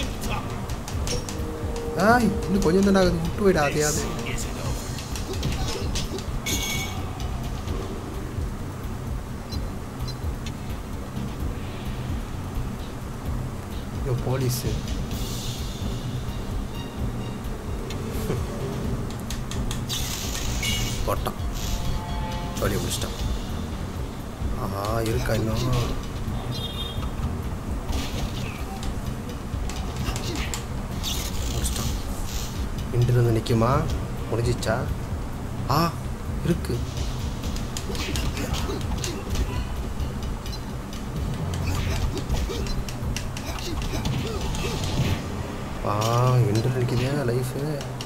A: ஆய் இன்னும் கொஞ்சம் தான் ஆகுது விட்டு போயிடா அதையாவது
C: Isn't over.
A: ஐயோ போலீஸு போட்டான் வழியை முடிச்சிட்டான் ஆஹா இருக்கா இன்னும் முடிச்சிட்டான் இன்று வந்து நிற்குமா முடிஞ்சிச்சா ஆ இருக்கு ஆ இன்று நிற்குதே லைஃபு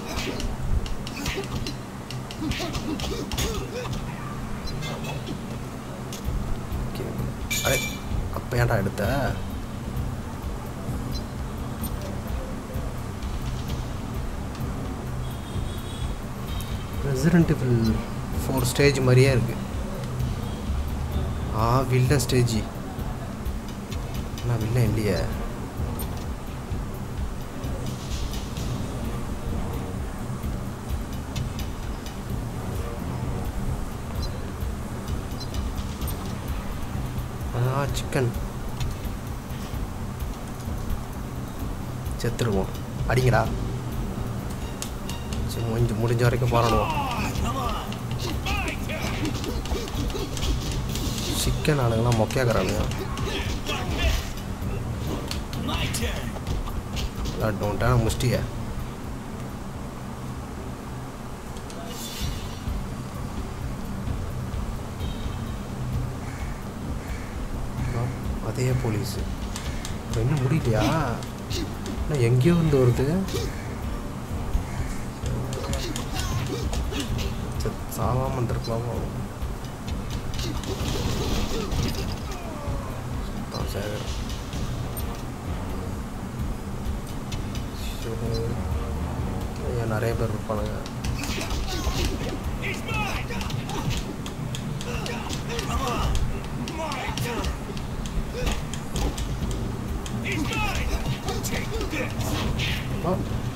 A: ஓகே அடே அப்போ ஏன்டா எடுத்த ரெசிடென்ட் இவில் ஃபோர் ஸ்டேஜ் மாதிரியே இருக்கு ஆ வில்லன் ஸ்டேஜ் நான் வில்லன் இல்லையே ஆ சிக்கன் செத்துருவோம் அடிங்கடா சரி முடிஞ்சு முடிஞ்ச வரைக்கும் போராடுவோம் சிக்கன் ஆளுங்கெல்லாம் மொக்கையாக்குறானுங்க
C: My turn.
A: விளாட்டோன்ட்டான முஷ்டிய அதே போலீஸு இப்போ என்ன முடியலையா இன்னும் எங்கேயோ இருந்து வருது சரி, சாவாம இருந்திருக்கலாமோ சுத்தம் சேகரம் ஷோ. ஐயா நிறைய பேர் இருப்பானுங்க ஆ.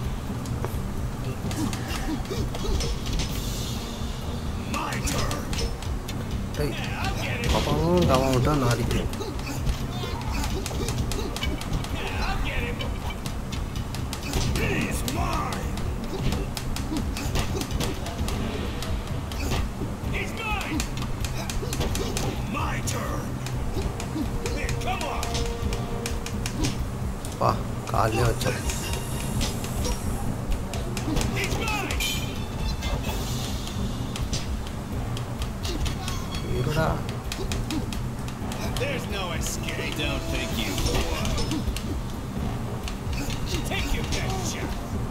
A: டேய் பாப்பாவும் தவம் விட்டா நான் அடிக்கிறேன்
C: My turn. Here, come on.
A: பா காலையே வச்சோம் இருடா
C: There's no escape. Don't think you would. Take your best shot.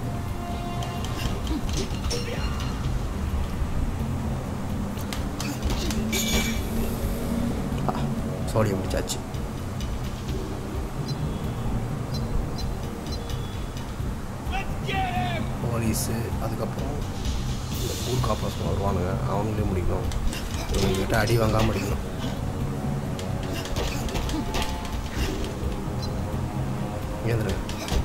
A: Sodium முடிச்சாச்சு
C: Let's get him.
A: போலீஸு அதுக்கப்புறம் இந்த ஊர் காப்பாசம் வருவானுங்க அவங்களே முடிக்கணும் இவங்ககிட்ட அடி வாங்காமல் அடிக்கணும் ஏந்திருங்க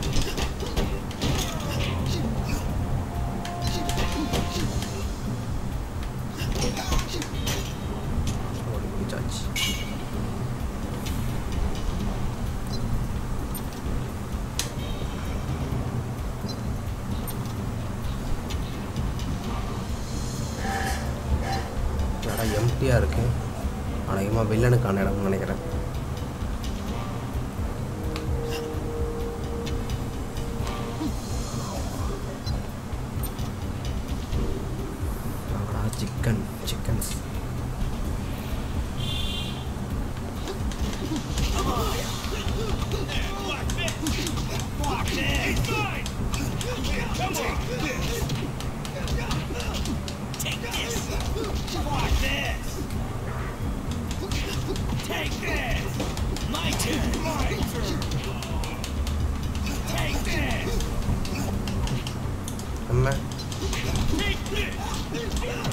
A: சோடி முடிச்சாச்சு இடம் எம்டியாக இருக்கு அநேகமாக வில்லனுக்கான இடம்னு நினைக்கிறேன் அங்கடா chicken chickens
C: Take this. Block this. Take this. My turn. My turn. Take this.
A: நம்ம
C: Take this.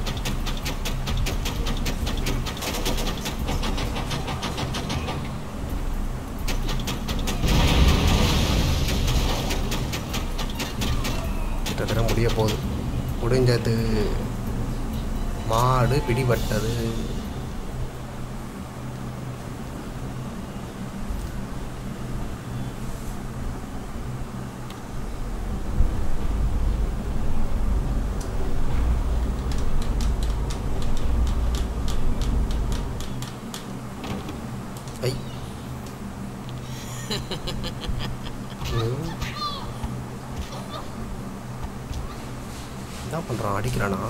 A: முடிஞ்சது மாடு பிடிபட்டது ஐ ம். என்ன பண்றான் அடிக்கிறானா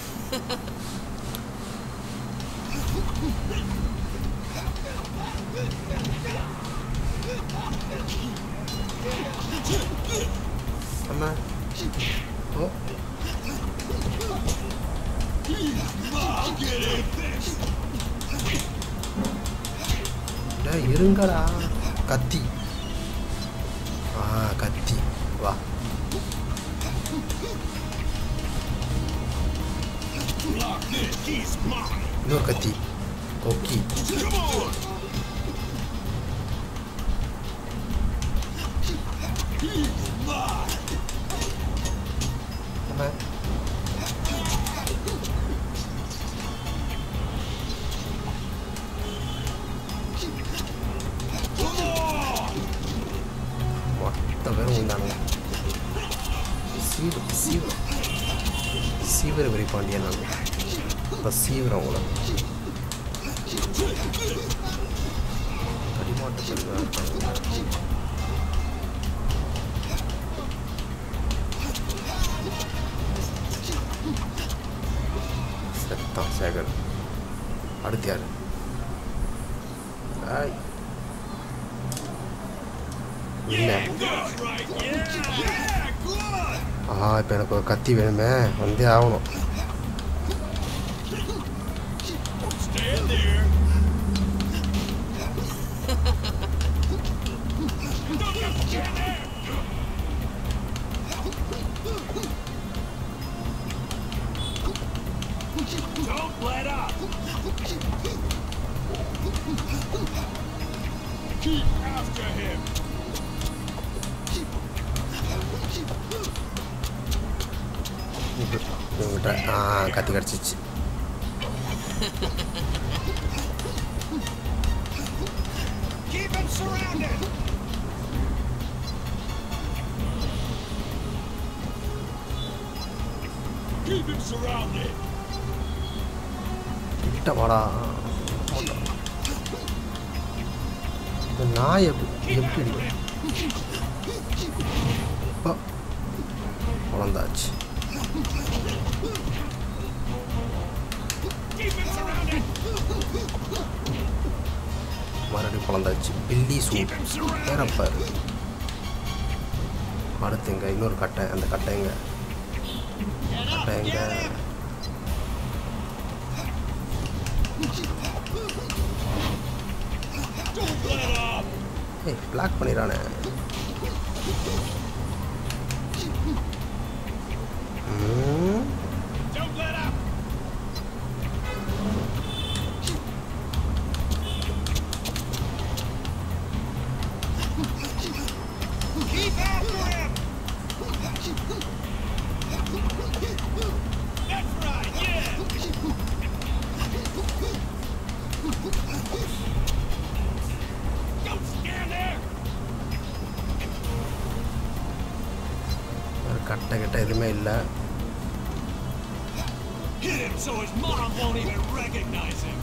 A: அம்மா ஓ டேய், இருங்கடா கத்தி ஆ கத்தி வா
C: He's mine.
A: இன்னொரு கத்தி கொக்கி
C: Come on. He's mine.
A: அம்மா.
C: Come on.
A: மொத்த பேரும் உண்டானுங்க சீவ சீவ சீவர வெறி பாண்டியன் நான் இப்போ சீவிரம் உங்களை அடிமாட்டு பெருகா இருக்காங்க செத்தான் சேகர் அடுத்து யாரு ஆய் இல்லை
C: That's right. Yeah. Yeah. Good.
A: ஆஹா இப்போ எனக்கு ஒரு கத்தி வேணுமே வந்தே ஆகணும்
C: Stand there. Don't just stand there. Don't let up. Keep after him.
A: இவங்கிட்ட ஆ கத்தி கிடச்சிச்சு
C: Keep him surrounded. Keep him surrounded.
A: கிட்ட வாடா இந்த நாய் எப்படி எப்படி அடிக்கும்? அப்பா. வளர்ந்தாச்சு
C: Keep him surrounded.
A: மறுபடியும் வளர்ந்தாச்சு பில்லி
C: Keep
A: சூப்
C: him surrounded.
A: பேரப்பார் அடுத்துங்க இன்னொரு கட்டை அந்த கட்டை எங்க கட்டை எங்க
C: Don't let up.
A: ஏய் பிளாக் பண்ணிடுறானே ம்
C: Don't let up. Keep after him. That's right. Yeah. Don't stand there.
A: ஒரு கட்டை கிட்ட எதுவுமே இல்லை
C: Hit him so his mom won't even recognize him.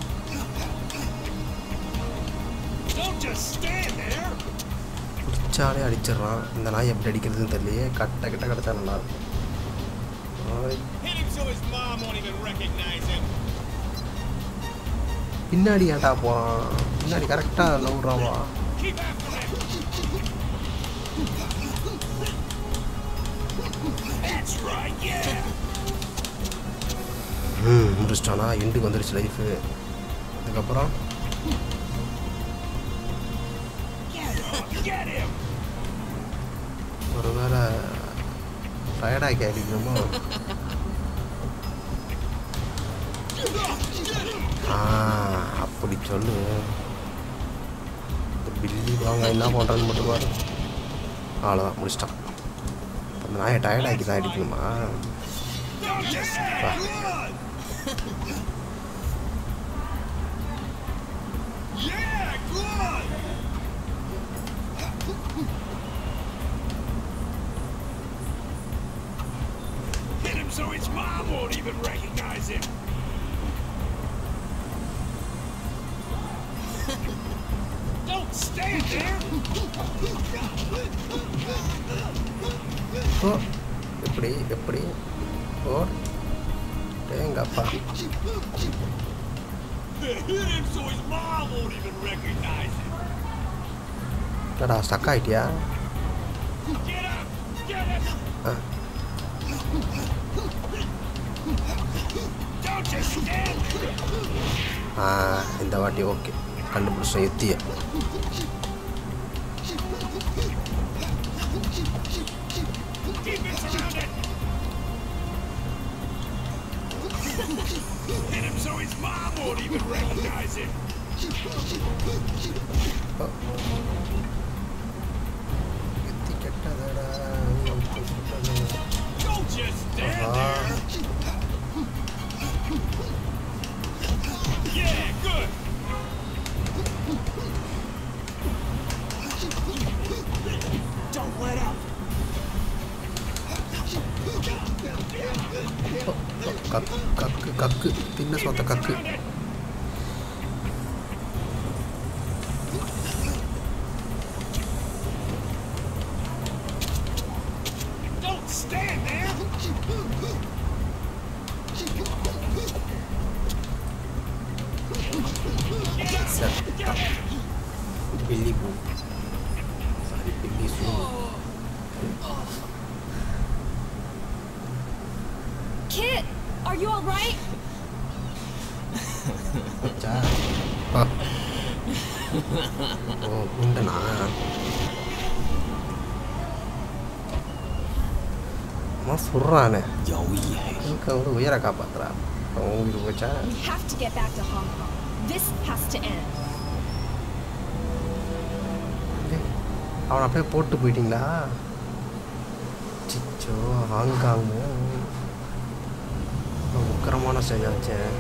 C: Don't just stand there.
A: பிடிச்சாலே அடிச்சிடுறான் இந்த நாய் எப்படி அடிக்கிறதுன்னு தெரியலையே கட்டை கிட்ட கிடச்சா நல்லாயிருக்கும் ஆய்,
C: Hit him so his mom won't even recognize him.
A: பின்னாடி ஏன்டா போகிறான் பின்னாடி கரெக்டாக நவுறாவா
C: Keep after him. That's right, yeah.
A: ம் முடிச்சிட்டானா எண்டுக்கு வந்துருச்சு லைஃபு அதுக்கப்புறம்
C: Get him.
A: ஒரு வேளை டயர்டாக்கி அடிக்கணுமோ ஆ அப்படி சொல்லு இந்த பில்லி வாங்க என்ன பண்ணுறேன்னு மட்டும் பாரு அவ்வளோதான் முடிச்சிட்டான் அந்த நாயை டயர்டாக்கி தான் அடிக்கணுமா
C: Yeah, good! Hit him so his mom won't even recognize him. Don't stand there!
A: ஓ எப்படி எப்படி ஓ டேங்கப்பா
C: Hit him so his mom won't even recognize him.
A: என்னடா ஸ்டக் ஆகிட்டியா
C: Get up! Get up!
A: ஆ
C: Don't just stand there!
A: ஆ இந்த வாட்டி ஓகே கண்டுபிடிச்ச யுத்திய
C: Keep it surrounded! Hit him so his mom won't even recognize him.
A: யுத்தி கெட்டதடா
C: Don't just stand
A: Aha
C: there. Yeah, good. Don't let up.
A: கக்கு கக்கு கக்கு தின்ன சொத்த கக்கு
C: Don't stand there.
A: செத்தா பில்லி பூ sorry பில்லி சூ
D: Kit, are you alright?
A: வச்சா ஆ ஓ உண்டனா அம்மா சொல்கிறானே
E: Yo, yeah.
A: இங்கே வந்து உயிரை காப்பாத்துறா அவன் உயிர் போச்சா
D: We have to get back to Hong Kong. This has to end.
A: டேய், அவனை அப்படியே போட்டு போயிட்டீங்களா சிச்சோ ஹாங்காங்கு உக்கரமான ஸ்டேஜ் ஆச்சேன்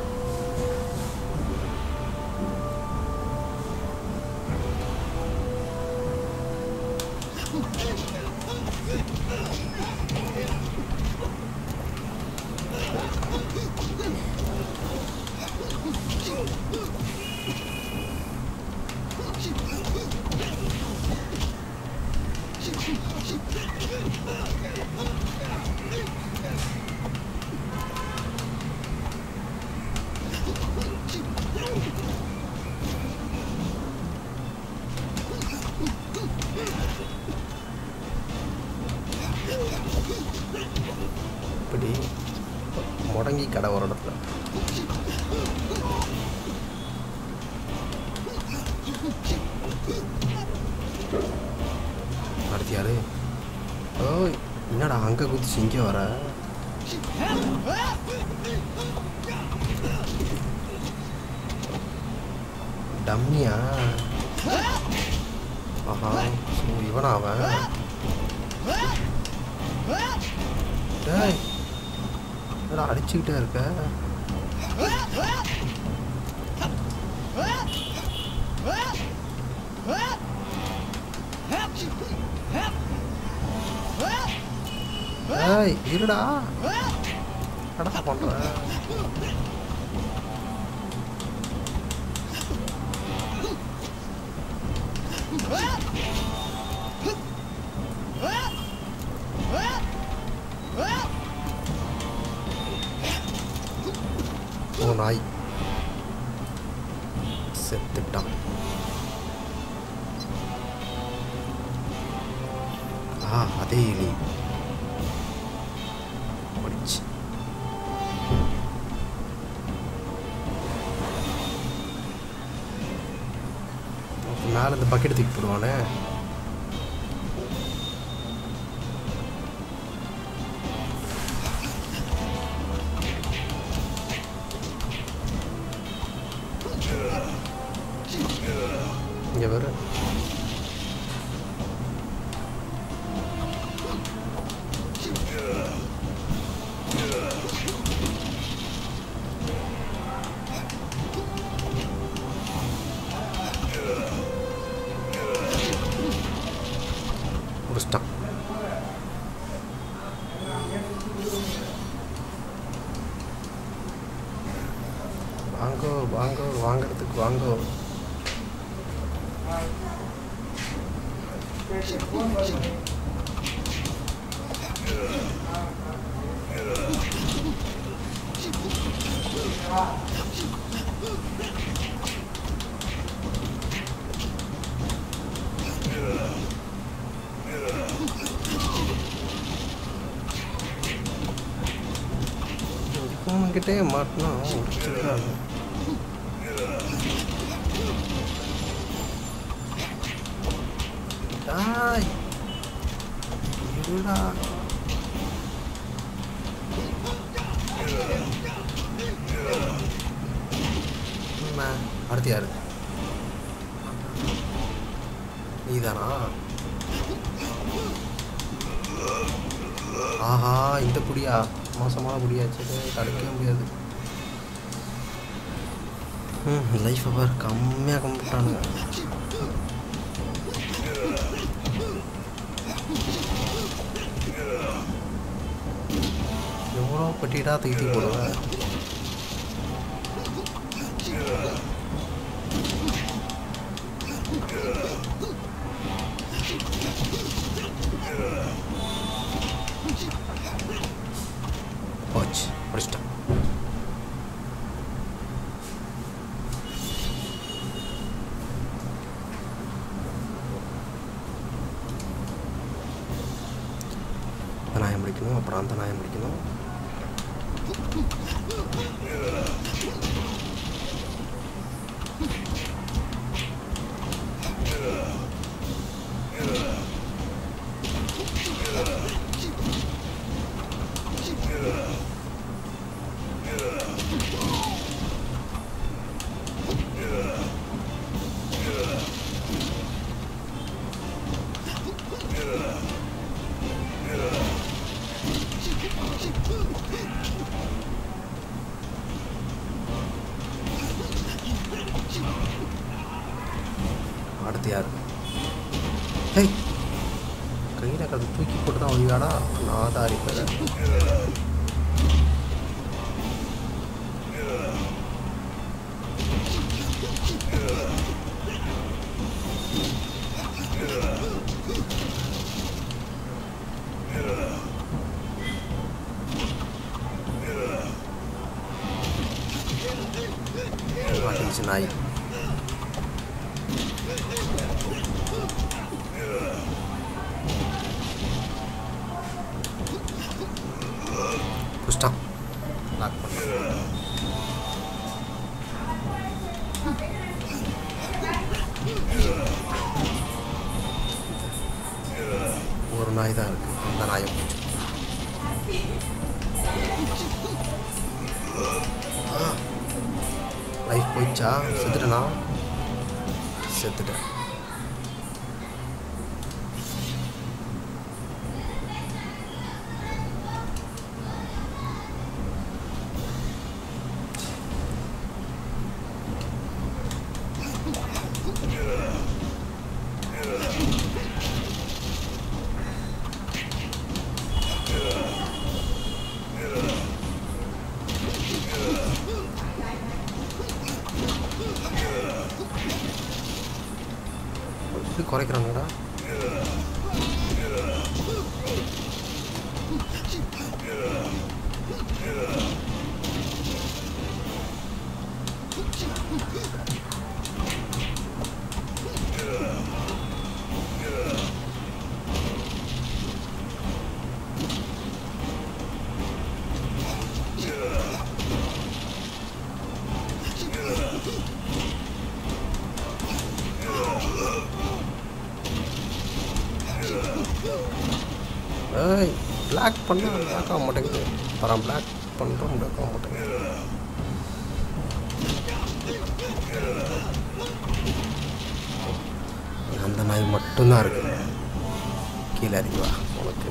A: இப்படி முடங்கி கடை ஒரு இடத்துல அடுத்து யாரு ஓய் என்னடா அங்கே குதிச்சு இங்கே வர டம்மியா ஆஹா ஸோ இவனா அவன் டேய் என்னடா அடிச்சுக்கிட்டே இருக்க ஏய் இருடா என்னடா பண்ற ஓ நாய் செத்துட்டான் ஆ அதே எலி ஓடிச்சு மேலே இந்த பக்கெட் தூக்கி போடுவானே இங்கே வரு வாங்கோ வாங்கோ வாங்குறதுக்கு வாங்கோ இருக்கவங்கிட்டே மாட்டினா உடச்சிருக்காங்க டாய் இருடா என்ன அடுத்து யாரு நீதானா ஆஹா இந்த புடியா மோசமான புடியாச்சு தடுக்கவே முடியாது ம் லைஃப் அவர் கம்மியாக கும்பிட்டானுங்க எவ்வளோ பெட்டிடா தூக்கி போடுவேன் போச்சு முடிச்சிட்டேன் இந்த நாயம் பிடிக்கணும் அப்புறம் அந்த நாயம் பிடிக்கணும் அடுத்து யார் ஹேய் கையில் கதை தூக்கி போட்டு தான் ஒழிவாடா நான் தான் அரிப்பேன் மாட்டிச்சு நாய் புஷ்டான் லாக் பண்ண ஒரு நாய் தான் இருக்கு அந்த நாயை பிடிச்சி லைஃப் போயிடுச்சா செத்துட்டேனா செத்துட்டேன் எப்படி குறைக்கிறாங்கடா ஏய் பிளாக் பண்ண பிளாக் ஆக மாட்டேங்குது அப்புறம் பிளாக் பண்ணுறோம் பிளாக் ஆக மாட்டேங்குது அந்த நாய் மட்டும்தான் இருக்கு கீழே இறங்கி வா உனக்கு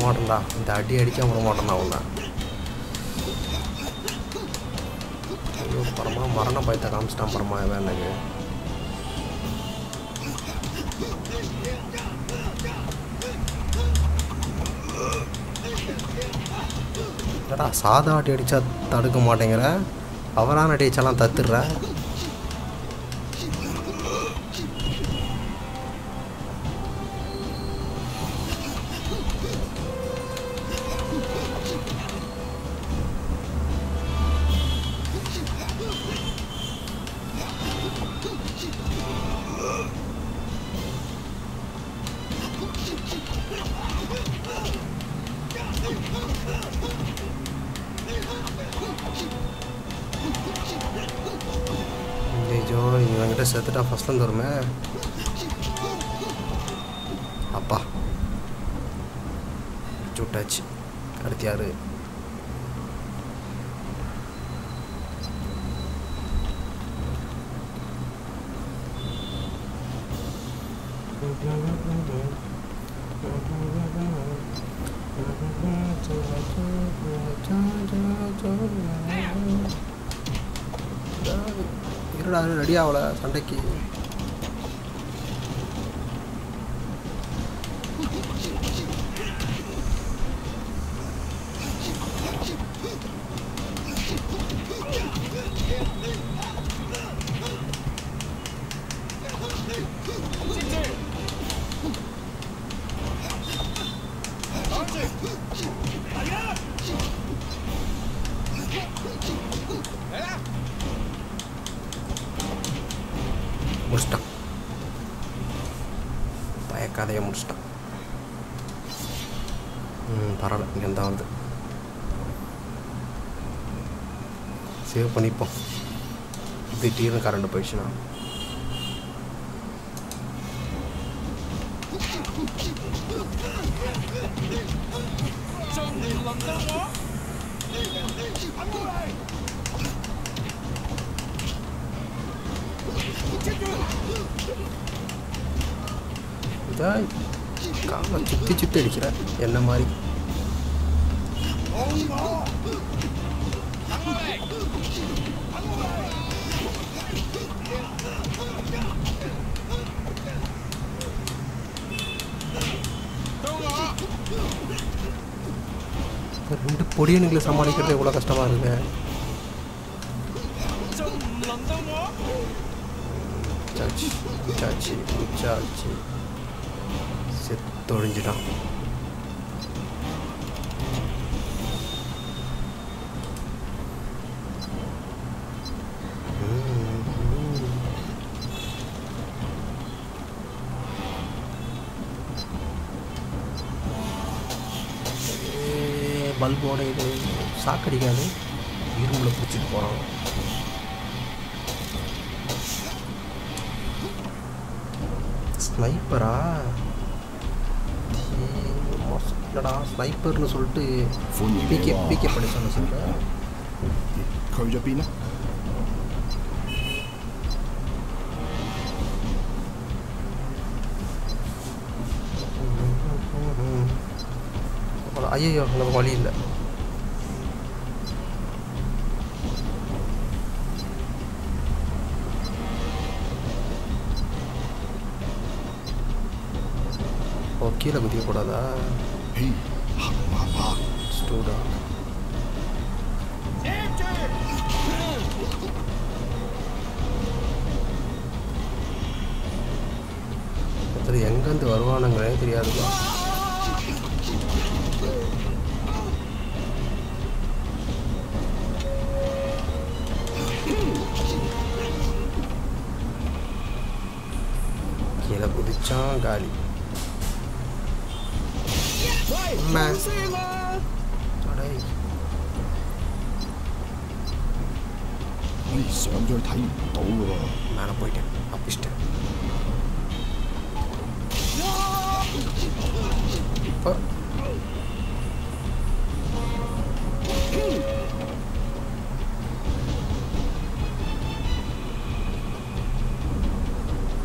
A: மாட்டேன்டா இந்த அடி அடிக்க விட மாட்டேன்டா அவன் ஐயோ பரமா மரண பயத்தை காமிச்சிட்டான் பரமா இவன் எனக்கு என்னடா சாதா அடி அடித்தா தடுக்க மாட்டேங்கிற அவரான அடி அடிச்சாலாம் தத்துடுற ஐயோ இவன்கிட்ட செத்துட்டா ஃபஸ்ட்லேருந்து வருமே அப்பா சுட்டாச்சு அடுத்து யாரு இருடா ரெடி ஆகல சண்டைக்கு முடிச்சிட்டான் பயக்காதையை முடிச்சிட்டான் ம் பரவாயில்ல இங்கே தான் வந்து சேவ் பண்ணிப்போம் திடீர்னு கரண்ட் போயிடுச்சுன்னா இதான் காலை சுற்றி சுற்றி அடிக்கிற என்ன மாதிரி இந்த ரெண்டு பொடியனுங்களை சமாளிக்கிறது எவ்வளோ கஷ்டமாக இருக்கு சாச்சி சாச்சி சாச்சி செத்தொழிஞ்சிட்டான் பல்போட இது சாக்கடிக்காது இரும்புல பிடிச்சிட்டு போகிறான் ஸ்னைப்பரா இல்லடா ஸ்னைப்பர்னு சொல்லிட்டு பிகே பிகே பண்ணி சொல்ல சொல்கிறேன்
E: 佢咗邊呢？
A: ஐயோ நமக்கு வழி இல்லை ஓ கீழே குதிக்கக்கூடாதா
E: 嘿，行麻麻，
A: ஸ்டூடெண்ட் ஒருத்தர் எங்கேருந்து வருவானுங்களே தெரியாதுப்பா கீழே குதிச்சான் காலி அம்மா. அடே,
E: 可以上咗去睇唔到嘅喎。
A: மேலே போயிட்டேன் அப்பிச்சிட்டேன் இப்போ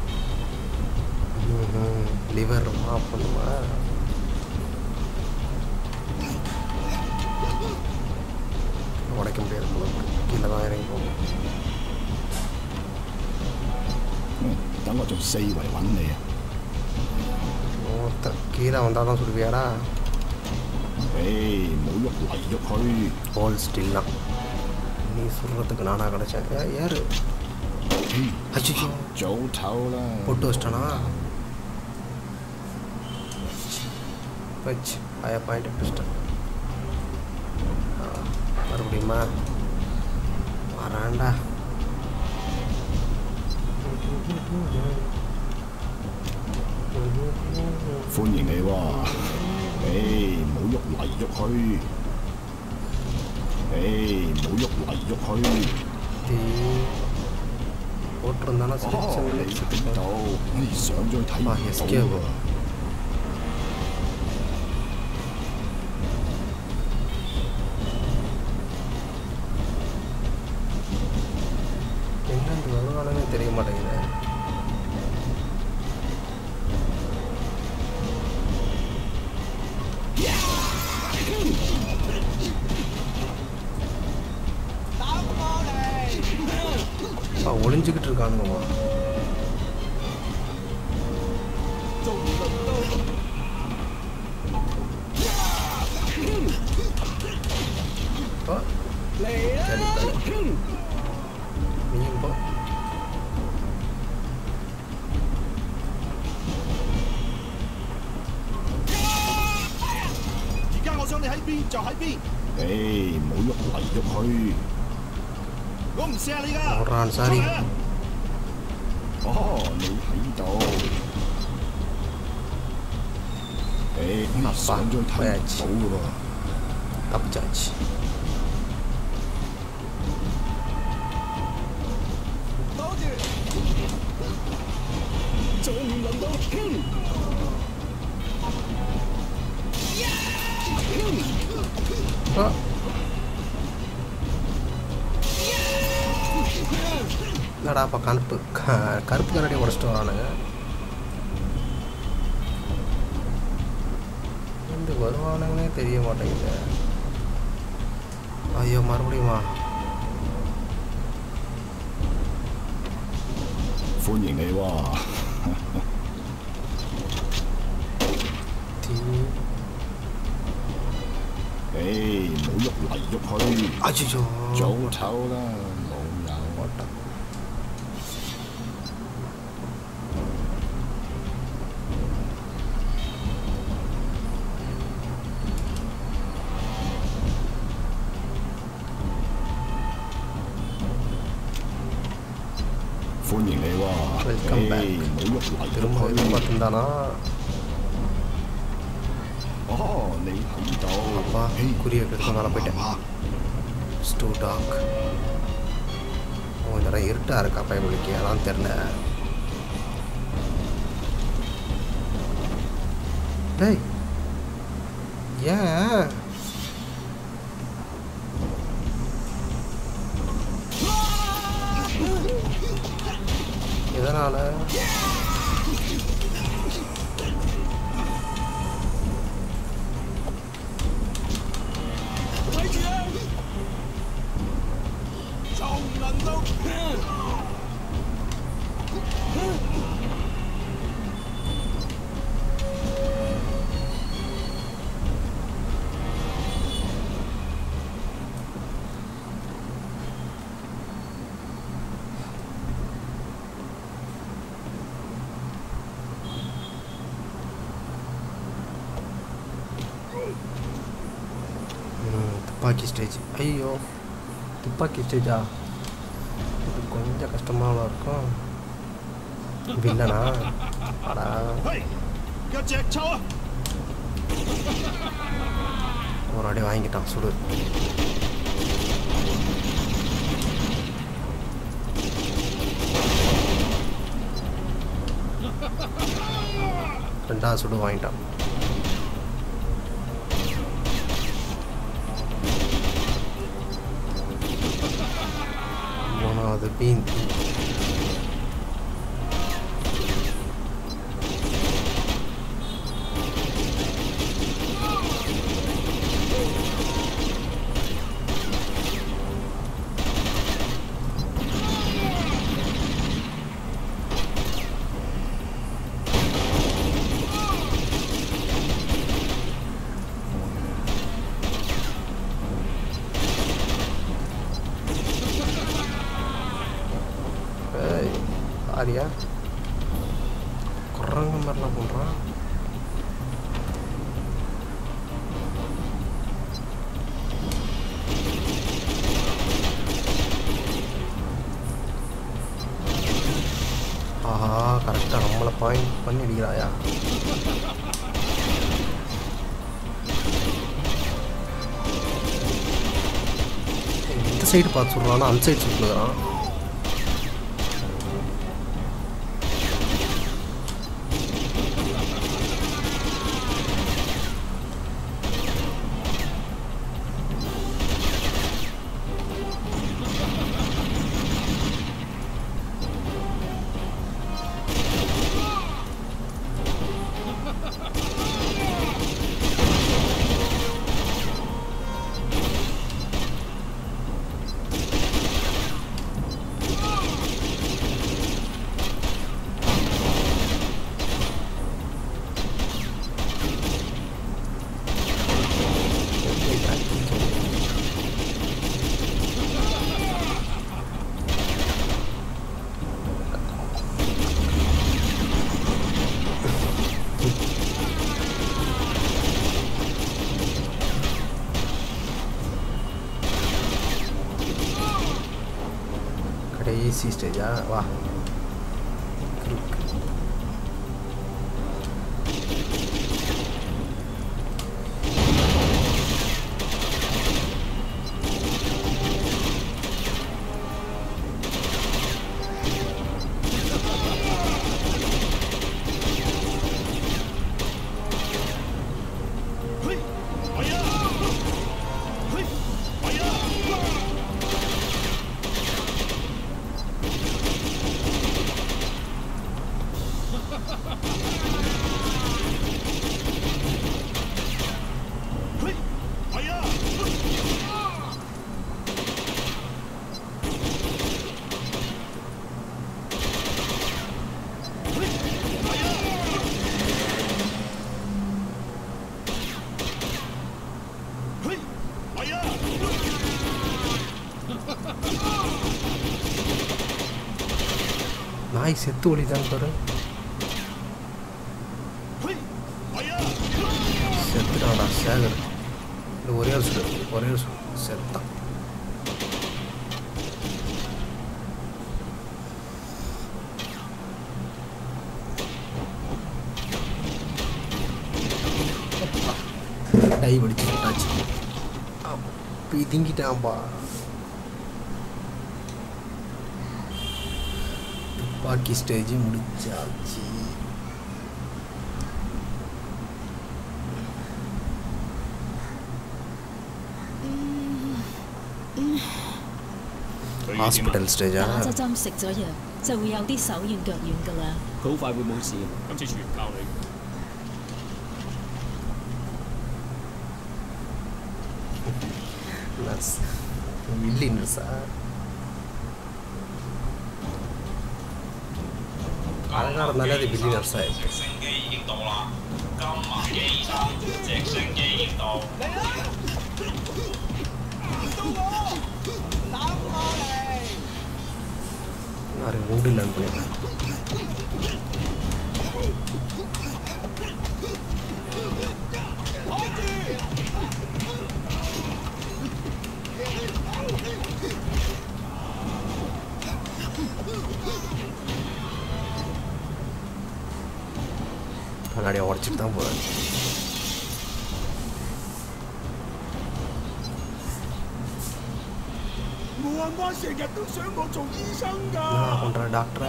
A: லிவர் ஆஃப் பண்ணுமா அடிக்க முடியாது போல இருக்கு. கீழே தான் இறங்கி போகும்
E: 嗯，等我做四圍揾你啊！
A: ஒருத்த கீழே வந்தால் தான் சொல்லுவியாடா
E: 誒，冇喐嚟喐去，
A: ஹோல் ஸ்டில் தான் நீ சொல்கிறதுக்கு நானாக கிடச்சேன் ஏ யாரு
E: 嘿，
A: அச்சோ
E: 早唞啦。
A: போட்டு வச்சிட்டானா வச்சு ஆயா பாயிண்ட் வச்சிட்டேன் மறுபடியுமா வரான்டா
E: 歡迎你喎！誒，冇喐嚟喐去，誒，冇喐嚟喐去。
A: தீ போட்டிருந்தானா சரி
E: 哦，你
A: சரி
E: 喺度，你上咗去睇唔
A: 哇
E: 到
A: escape
E: 喎。
A: எங்கேருந்து வருவானுன்னு தெரிய மாட்டேங்குது அப்பா, ஒளிஞ்சுக்கிட்டு இருக்கானுங்கம்மா அப்பா, சரி, சரி. நீயும் போ
C: 而家我想你喺邊就喺邊，
E: 誒，冇喐嚟喐去。
C: 我唔射你㗎。
A: ஓடுறான் சாரி
C: 出嚟啊
E: 哦，你喺度。誒，你上咗去睇唔到嘅喎。
A: தப்பிச்சாச்சு ஆ. என்னடா அப்போ கருப்பு க- கருப்பு கரடி உடச்சிட்டு வரானுங்க இந்த வருவானுங்கன்னே தெரிய மாட்டேங்குது ஐயோ மறுபடியுமா
E: 歡迎你喎。
A: தீ
E: 誒，冇喐嚟喐去。
A: அச்சோ
E: 早唞啦，老友。
A: போட்டான்
E: 歡迎你喎。
A: Welcome back.
E: 誒，冇喐嚟
A: திரும்ப
E: 喐去。
A: எதிர்பார்த்துருந்தானா
E: 哦，你喺度。
A: அப்பா குறிய கெடுத்து மேலே போயிட்டேன்
E: 啊
A: ஸ்டூ டாக் கொஞ்சம் நேரம் இருட்டாக இருக்கா பயபலிக்கு அதான் தெரில டேய் ஏன் எதனால் ம், துப்பாக்கி ஸ்டேஜ் ஐயோ துப்பாக்கி ஸ்டேஜா இது கொஞ்சம் கஷ்டமாக இருக்கும் வில்லனா அடா
C: 喂，腳隻抽啊！
A: ஒரு அடி வாங்கிட்டான் சுடு ரெண்டாவது சுடு வாங்கிட்டான் மூணாவது பீன் குரங்கு மாதிரிலாம் பண்ணுறான் ஆஹா கரெக்டாக நம்மளை பாயிண்ட் பண்ணி அடிக்கிறாயா இந்த சைடு பார்த்து சொல்கிறான் அந்த சைடு சொல்லுறான் கடைசி ஸ்டேஜா வா இருக்கு. நாய் செத்து ஒளிதான் பாரு செத்துட்டான்டா சேகர் இந்த ஒரே ஒரு சொல்லு ஒரே ஒரு சொல்லு செத்தான் டை படிச்சு விட்டாச்சு அப்படி திங்கிட்டான்பா துப்பாக்கி ஸ்டேஜ் முடிச்சாச்சு ஹாஸ்பிட்டல் ஸ்டேஜா
F: 打咗針食咗藥，就會有啲手軟腳軟㗎啦。
B: 佢好快會冇事。今次全靠你。
A: நர்ஸ் வில்லி நர்ஸா அழகாக இருந்தாலே அது வில்லி நர்ஸ் ஆயிடுச்சு
G: 升機已經到啦，今晚機場直升機已經到。
A: நான் ரெண்டு லேர்ன் பண்ணிடுறேன் கண்ணாடியை உடச்சிட்டு தான் போகிறேன்
C: 我阿媽成日都想我做醫生㗎。
A: என்ன பண்ணுற டாக்டரை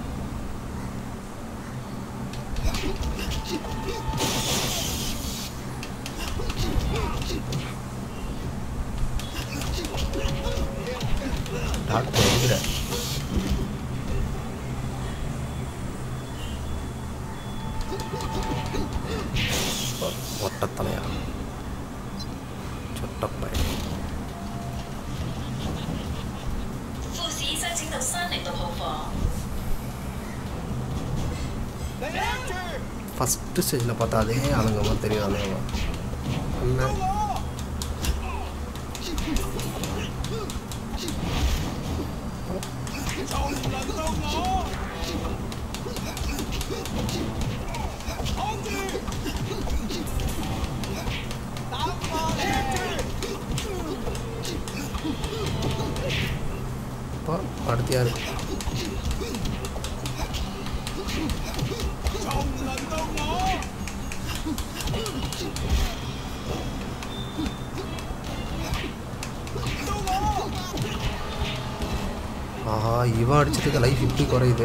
A: டாக்டர் எங்கிற ஒட்டத்தலையா சொட்டப்பையன்
F: 護士醫生請到三零六號房。
A: ஃபஸ்ட்டு ஸ்டேஜில் பார்த்தா அதே ஆளுங்க மாதிரி தெரியும் அதே அண்ணன் சக்தியாக இருக்கு
C: 仲唔輪到我？
A: ஆஹா இவன் அடிச்சதுக்கு லைஃப் இப்படி குறையுது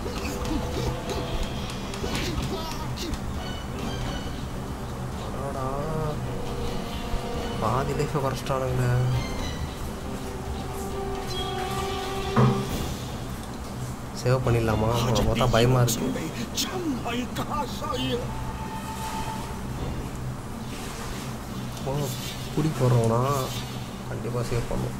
A: அடடா. பாதி லைஃப்பை குறைச்சிட்டானுங்களே சேவ் பண்ணிடலாமா அவனை பார்த்தா பயமாக இருக்கு
E: 你真係架勢啊！
A: ஓ குடி போடுறவனா கண்டிப்பாக சேவ் பண்ணும்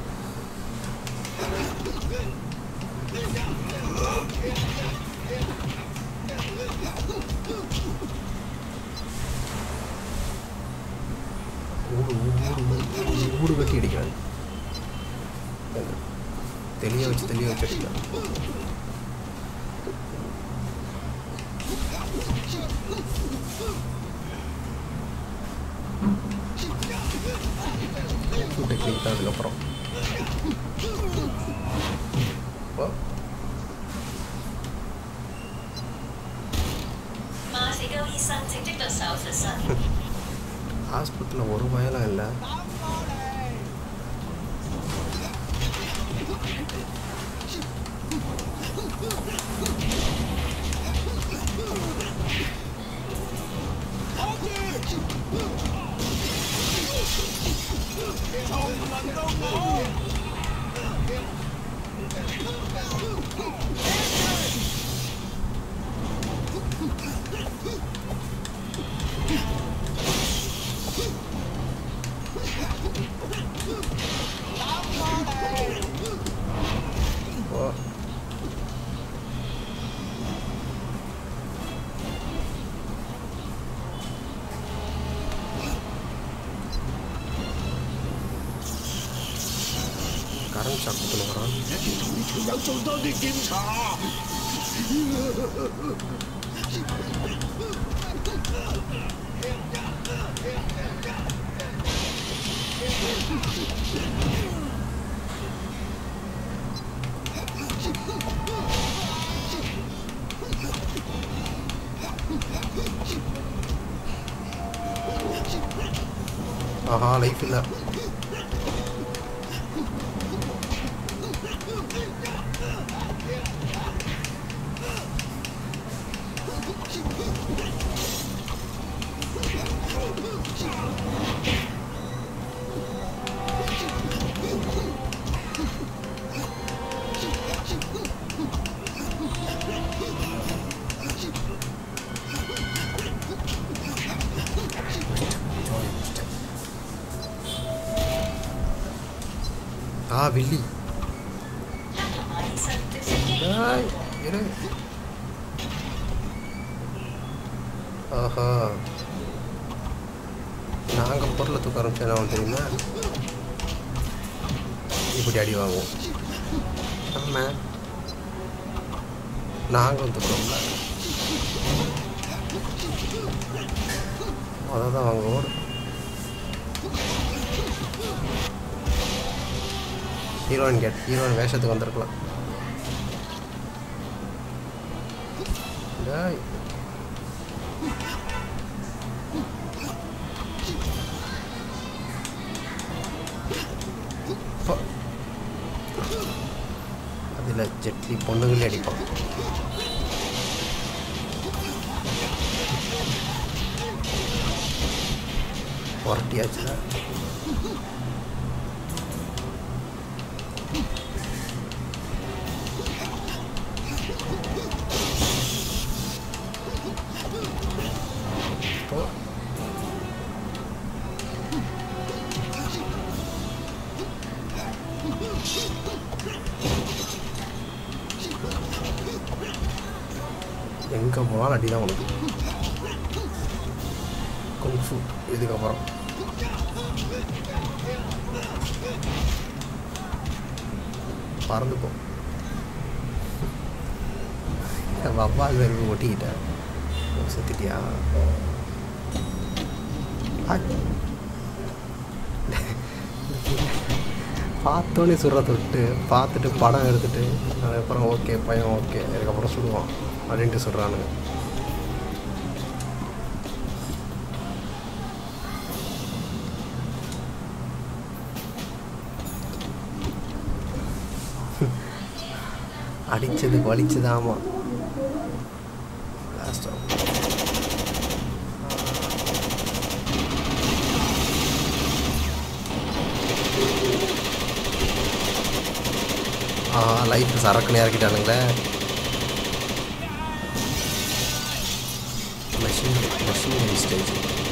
A: ஊடு ஊடு ஊடு ஊடு கட்டி அடிக்கிறான் தெளிய வச்சு தெளிய வச்சு அடிக்கிறான் டெக்னிக் தான் அதுக்கப்புறம் ஓ
F: 馬死鳩醫生正職對手術室。
A: ஹாஸ்பிட்டலில் ஒரு பயலாம் இல்லை ஓ கரண்ட் ஷாக் கொடுத்துனுக்குறான்
E: 同呢條友做多啲檢查。
A: ஆஹா லைஃப் இல்லை ஆ வில்லி
F: 黑頭馬醫生直升機
A: ஏய், இரு ஆஹா நாங்கள் பொருளை தூக்க ஆரம்பிச்சா என்ன ஆகும் தெரியுமா இப்படி அடி வாங்குவோம் ஆமாம் நாங்களும் தூக்குறோம்ல அதை தான் வாங்க ஓடு ஹீரோயின் கேட் ஹீரோயின் வேஷத்துக்கு வந்திருக்கலாம் டேய் அதில் ஜெட்லி பொண்ணுங்களே அடிப்பான் புரட்டியாச்சுல இப்போ எங்கே போனாலும் அடி தான் உனக்கு குங்ஃபு இதுக்கப்புறம் பறந்து போ வவ்வால் வெறுப்பு ஒட்டிக்கிட்டேன் ஓ, செத்துட்டியா ஆ. பார்த்தோன்னே சுடுறத விட்டு பார்த்துட்டு படம் எடுத்துட்டு அதுக்கப்புறம் ஓகே பையன் ஓகே அதுக்கப்புறம் சுடுவான் அப்படின்ட்டு சொல்கிறானுங்க அடிச்சது வலிச்சது ஆமாம் லாஸ்ட் ஆ லைஃப் சரக்குன்னு இறக்கிட்டானுங்களே மெஷின் மெஷின் ஸ்டேஜ்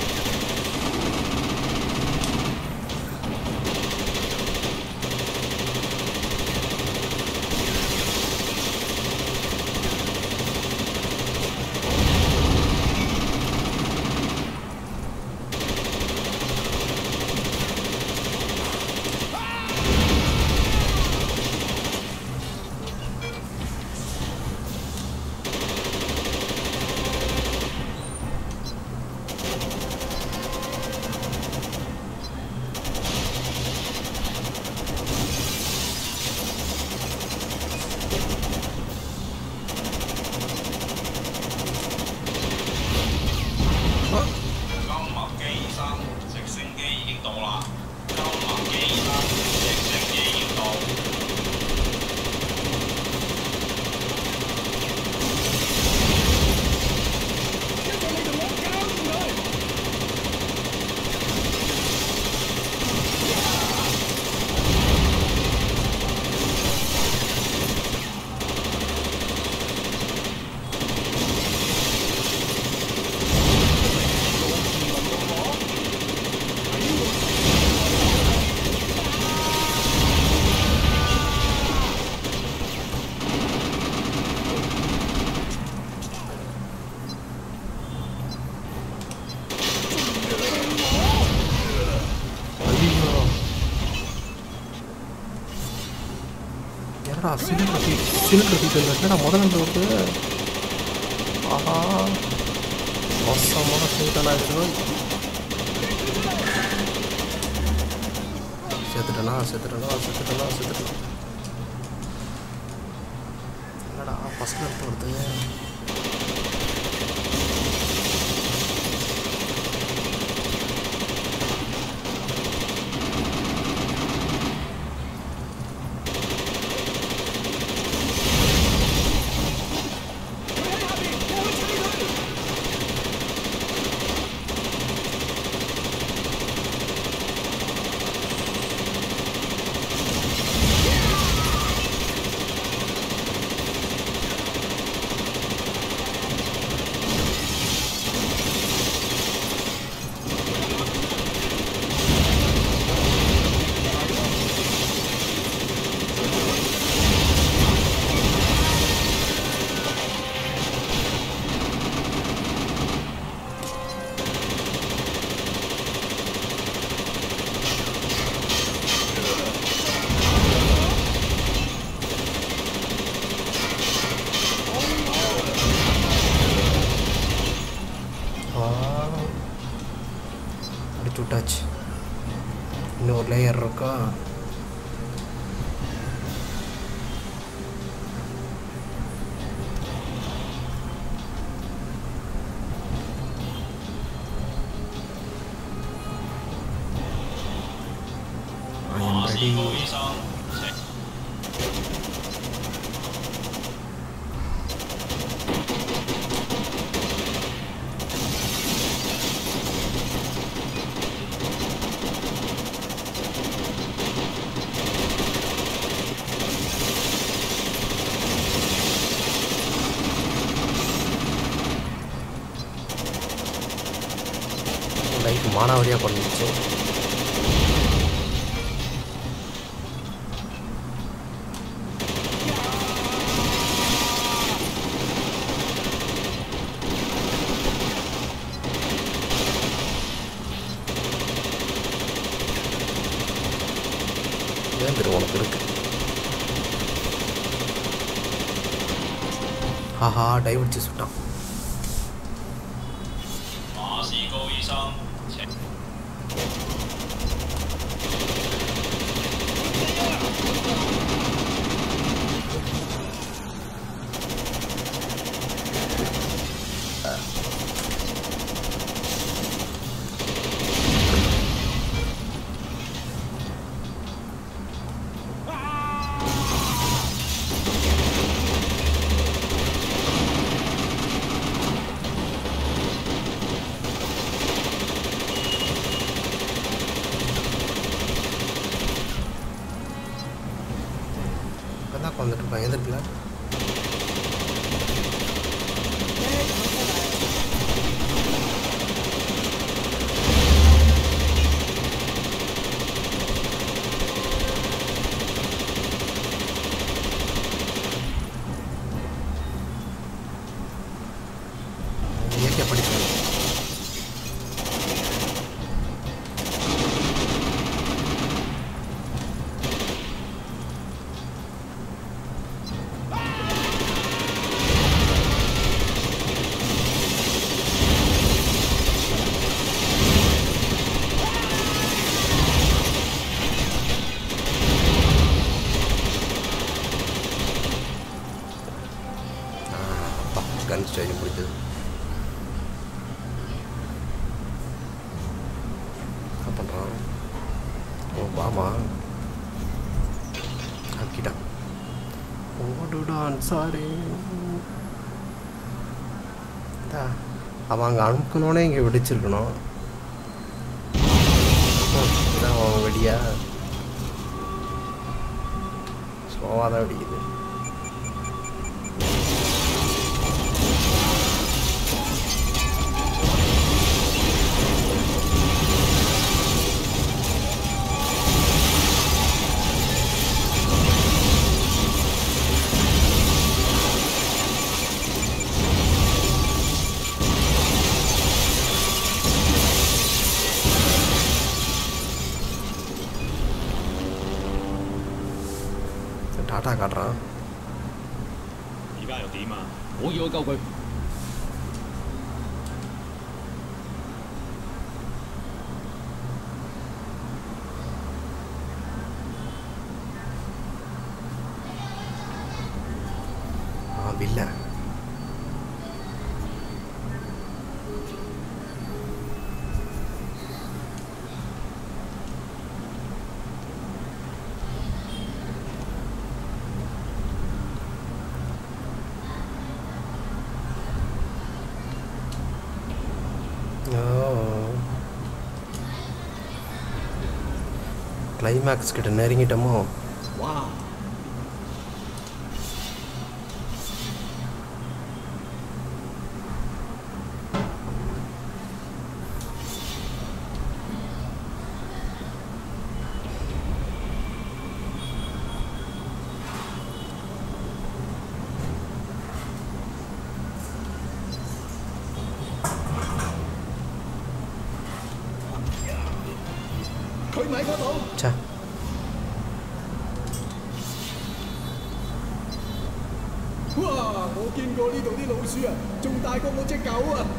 A: என்னடா சிலிண்டர் சீட் சிலிண்டர் சீட் இல்லை என்னடா முதல்ல இருந்து வருது ஆஹா மோசமான சீட்டெல்லாம் இருக்கணும் செத்துட்டனா செத்துட்டனா செத்துட்டனா செத்துட்டனா என்னடா ஃபஸ்ட்டில் இருந்து வருது ஆ அடிச்சு விட்டாச்சு இன்னும் ஒரு லேயர் இருக்கா I am ready. லைஃப் மானாவரியாக பண்ணிடுச்சு ஏன் திரு உனக்கு இருக்கு ஆஹா டைவர்ச்சி சுட்டான்
G: 馬士高醫生，請
A: இப்பதான் வந்துட்டு இருப்பான் எதிர்க்கல இயற்கை படிக்கணும் அப்பா கன் ஸ்டேஜ் முடிஞ்சது என்ன பண்ணுறான் ஓ பாமா ஆக்கிட்டான் ஓடுடான் சாரி அவன் அங்கே அனுப்பணுன்னே இங்கே வெடிச்சிருக்கணும் ம், இதான் அவன் வெடியா ஸ்லோவாக தான் வெடிக்குது டாட்டா காட்டுறான்
E: 而家又點啊？我要我救佢。
A: ஆ வில்ல கிளைமேக்ஸ் கிட்ட நெருங்கிட்டோமோ
E: 哇！
C: 佢咪嗰度？
A: ச்சே
C: 哇！我見過呢度啲老鼠啊，仲大過我只狗啊！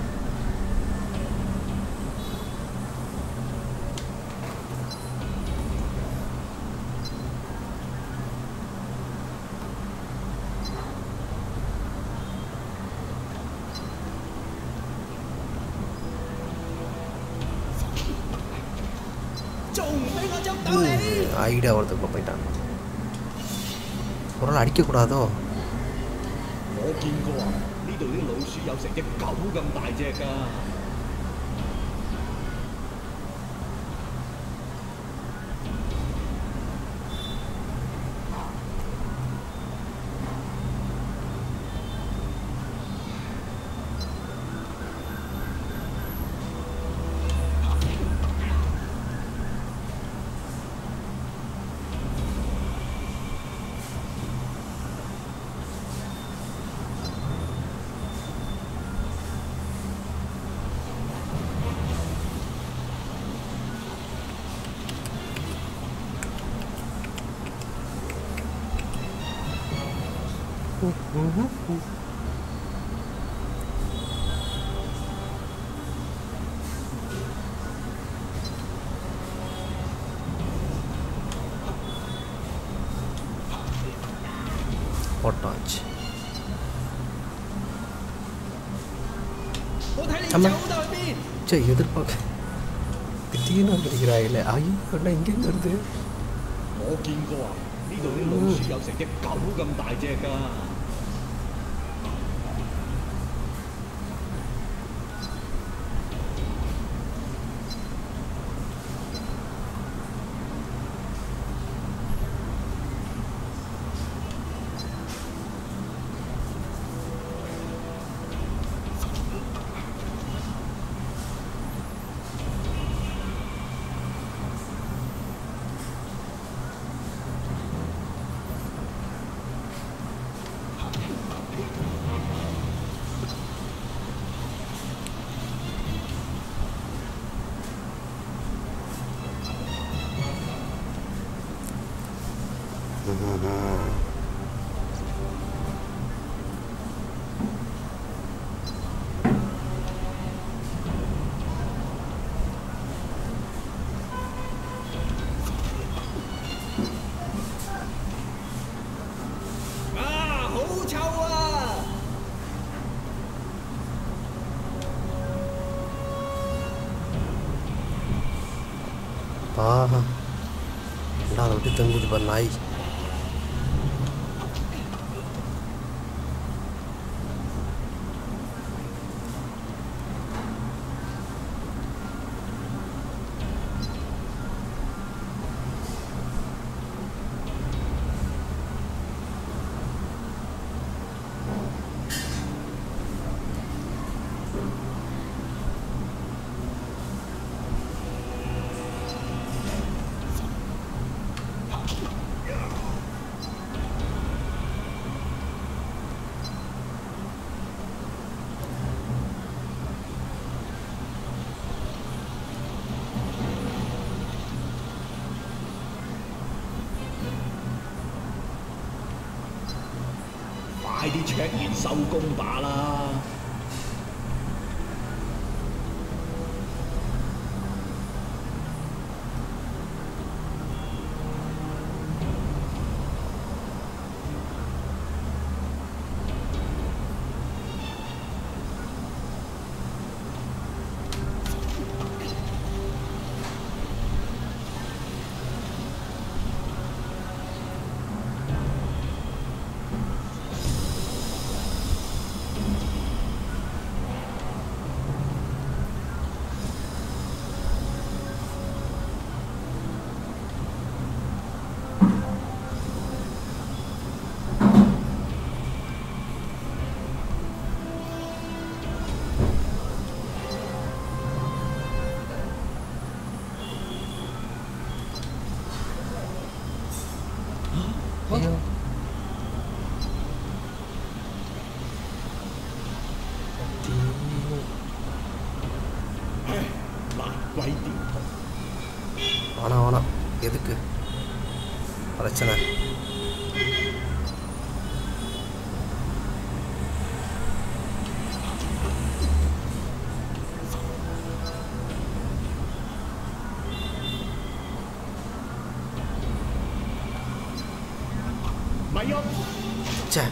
C: 仲唔俾我捉到你？
A: ஐடியா ஒருத்தருக்குள்ள போயிட்டான் ஒரு நாள் அடிக்கக்கூடாதோ
C: 我見過啊，呢度啲老鼠有成隻狗咁大隻㗎。
A: போட்டாச்சு
B: 我睇你
A: 係咪
B: 走到去邊？
A: சே எதிர்பார்க்க திடீர்னு பிடிக்கிறாங்களே ஐயோ கண்ணா இங்கேருந்து வருது
H: 我見過啊，呢度啲老鼠有成隻狗咁大隻㗎。
B: 啊，好臭啊！
A: ஆஹா என்ன அதை விட்டு தங்குது பாரு நாய்
H: 快啲 check 完收工把啦！
A: ஐயோ
H: 唉，爛鬼電筒！
A: வேணாம் வேணாம் எதுக்கு பிரச்சனை
H: 咪喐！
A: ச்சே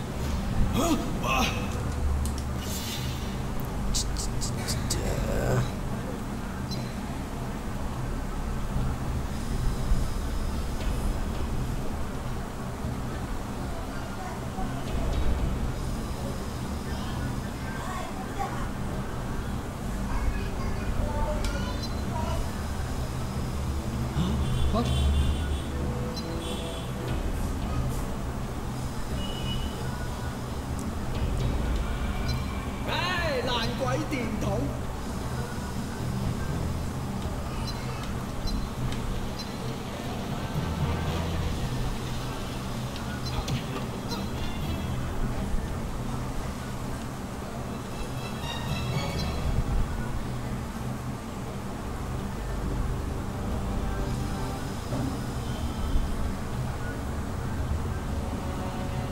B: 唉，爛鬼電筒！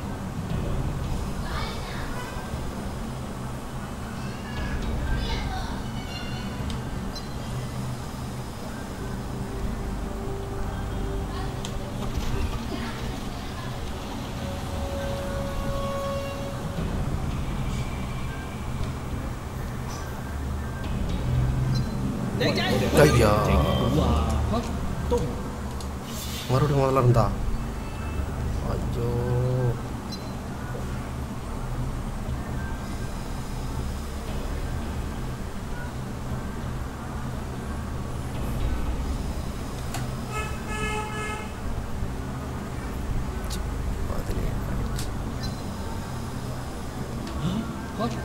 F: 「
H: 喂，我哋去
A: ஐயா
H: 整蠱啊！嚇，都唔
A: மறுபடியும் முதல்ல இருந்தா ஐயோ சி, அதுலயே ஆயிடுச்சு.
H: 嚇。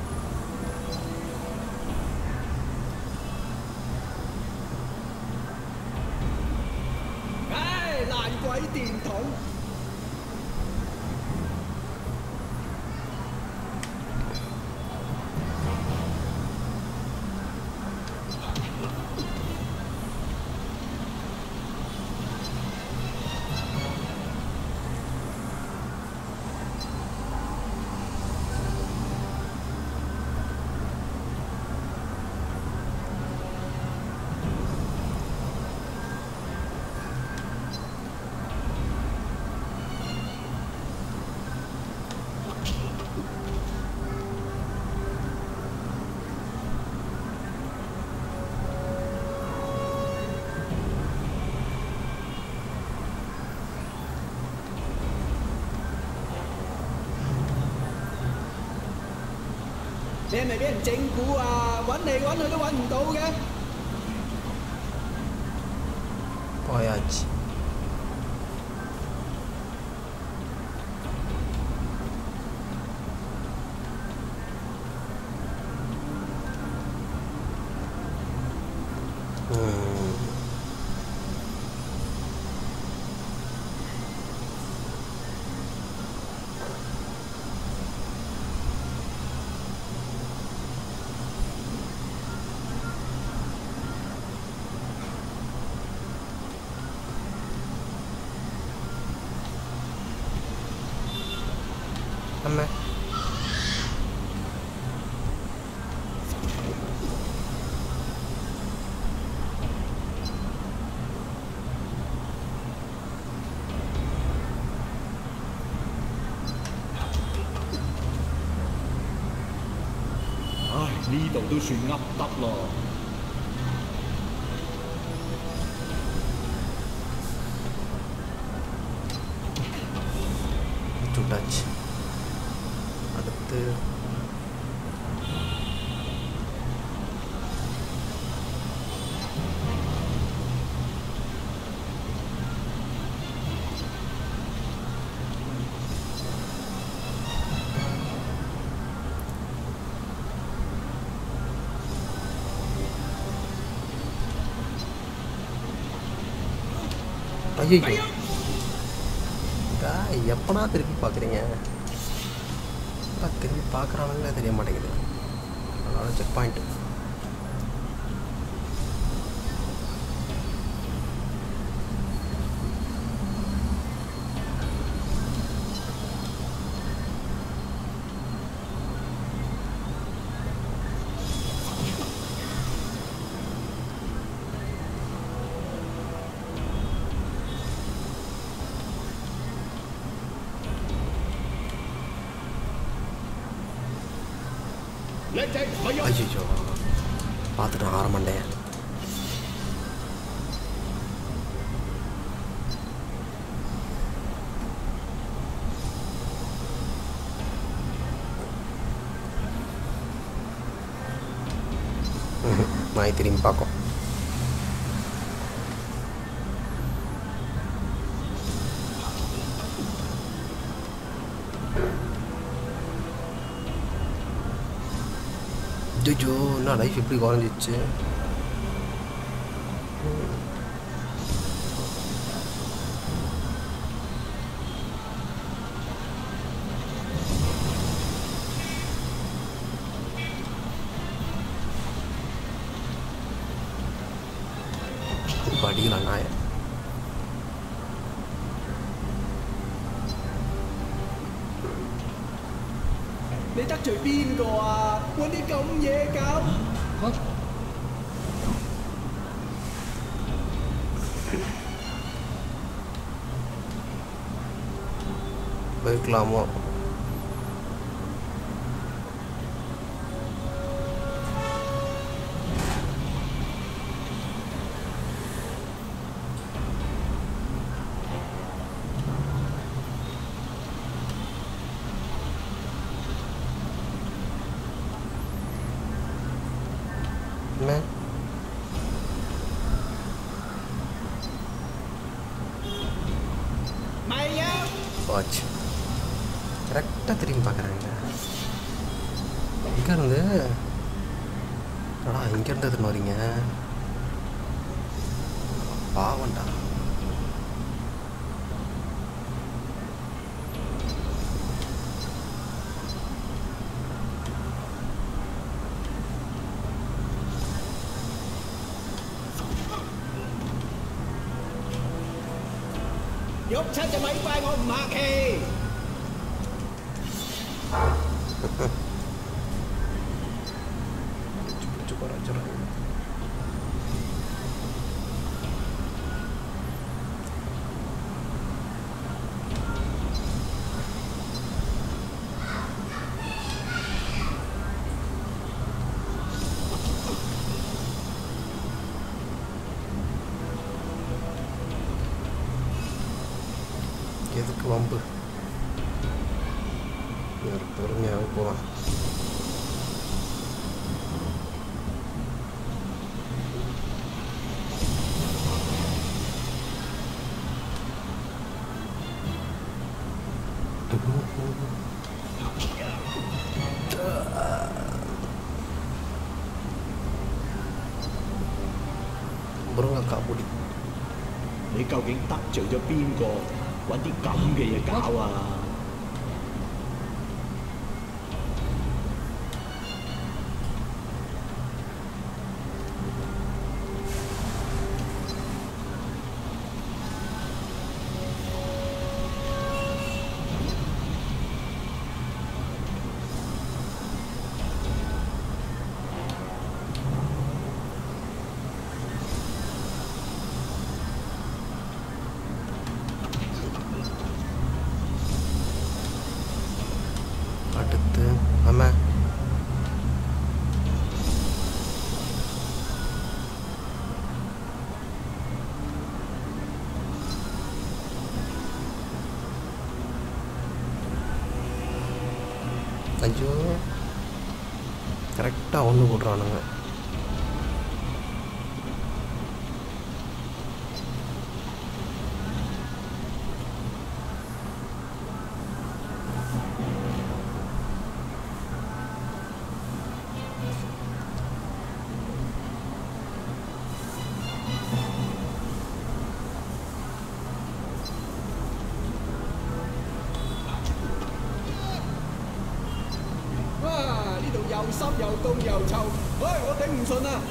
H: 唉，爛鬼電筒！你係咪俾人整蠱啊？揾嚟揾去都揾唔到嘅。
A: போயாச்சு ம். அண்ணே
H: 唉，呢度都算噏得咯。
A: சுட்டாச்சு அடுத்து ஐயோ காய் எப்படா திருப்பி பார்க்குறீங்க எப்போ திருப்பி பார்க்குறானுங்களே தெரிய மாட்டேங்குது அதனால செக் பாயிண்ட் ஐயோ பார்த்துட்டேன் ஆற மண்டையன் நாய் திரும்பி பார்க்கும் ஜோ என்ன லைஃப் எப்படி குறைஞ்சிச்சு படிக்கலாம் நாய
H: 你得罪邊個啊？揾啲咁嘢搞！嚇！
A: போயிருக்கலாமோ என்ன போச்சு கரெக்டாக திரும்பி பார்க்குறாங்க இங்கேருந்து அடா இங்கேருந்து எடுத்துன்னு வரீங்க பாவண்டா
H: Nhốt sách cho mấy vai ngon mà kì
A: பிடிச்சி குறைச்சிடும் எதுக்கு வம்பு ஒரு பொறுமையாக போகலாம் முருங்கைக்காய் பொடி
H: 你究竟得罪咗邊個？揾啲咁嘅嘢搞啊！
A: அடுத்து ஆமாம் ஐயோ கரெக்டாக ஒன்று போடுறானுங்க
H: 哇！呢度又濕又凍又臭，唉，我頂唔順啊！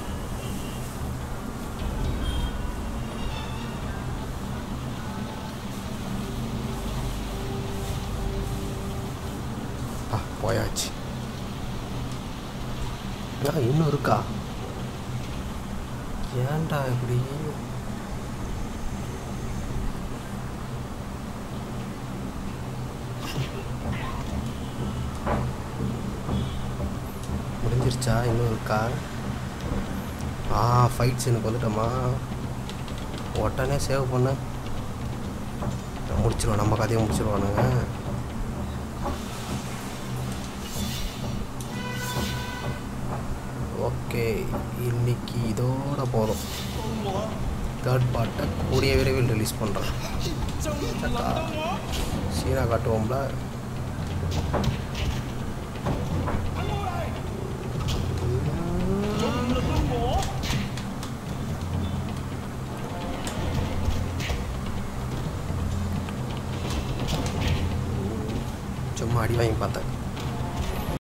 A: ஆ போயாச்சு ஆ இன்னும் இருக்கா ஏன்டா இப்படி முடிஞ்சிருச்சா இன்னும் இருக்கா ஆ ஃபைட் சீனுக்கு வந்துட்டோமா உடனே சேவ் பண்ண முடிச்சிருவோம் நம்ம கதையை முடிச்சிருவானுங்க ஓகே இன்னைக்கு இதோட போதும் தேர்ட் பார்ட்டை கூடிய விரைவில் ரிலீஸ் பண்ணுறேன் சீனா காட்டுவோம்ல சும்மா அடி வாங்கி பார்த்தேன்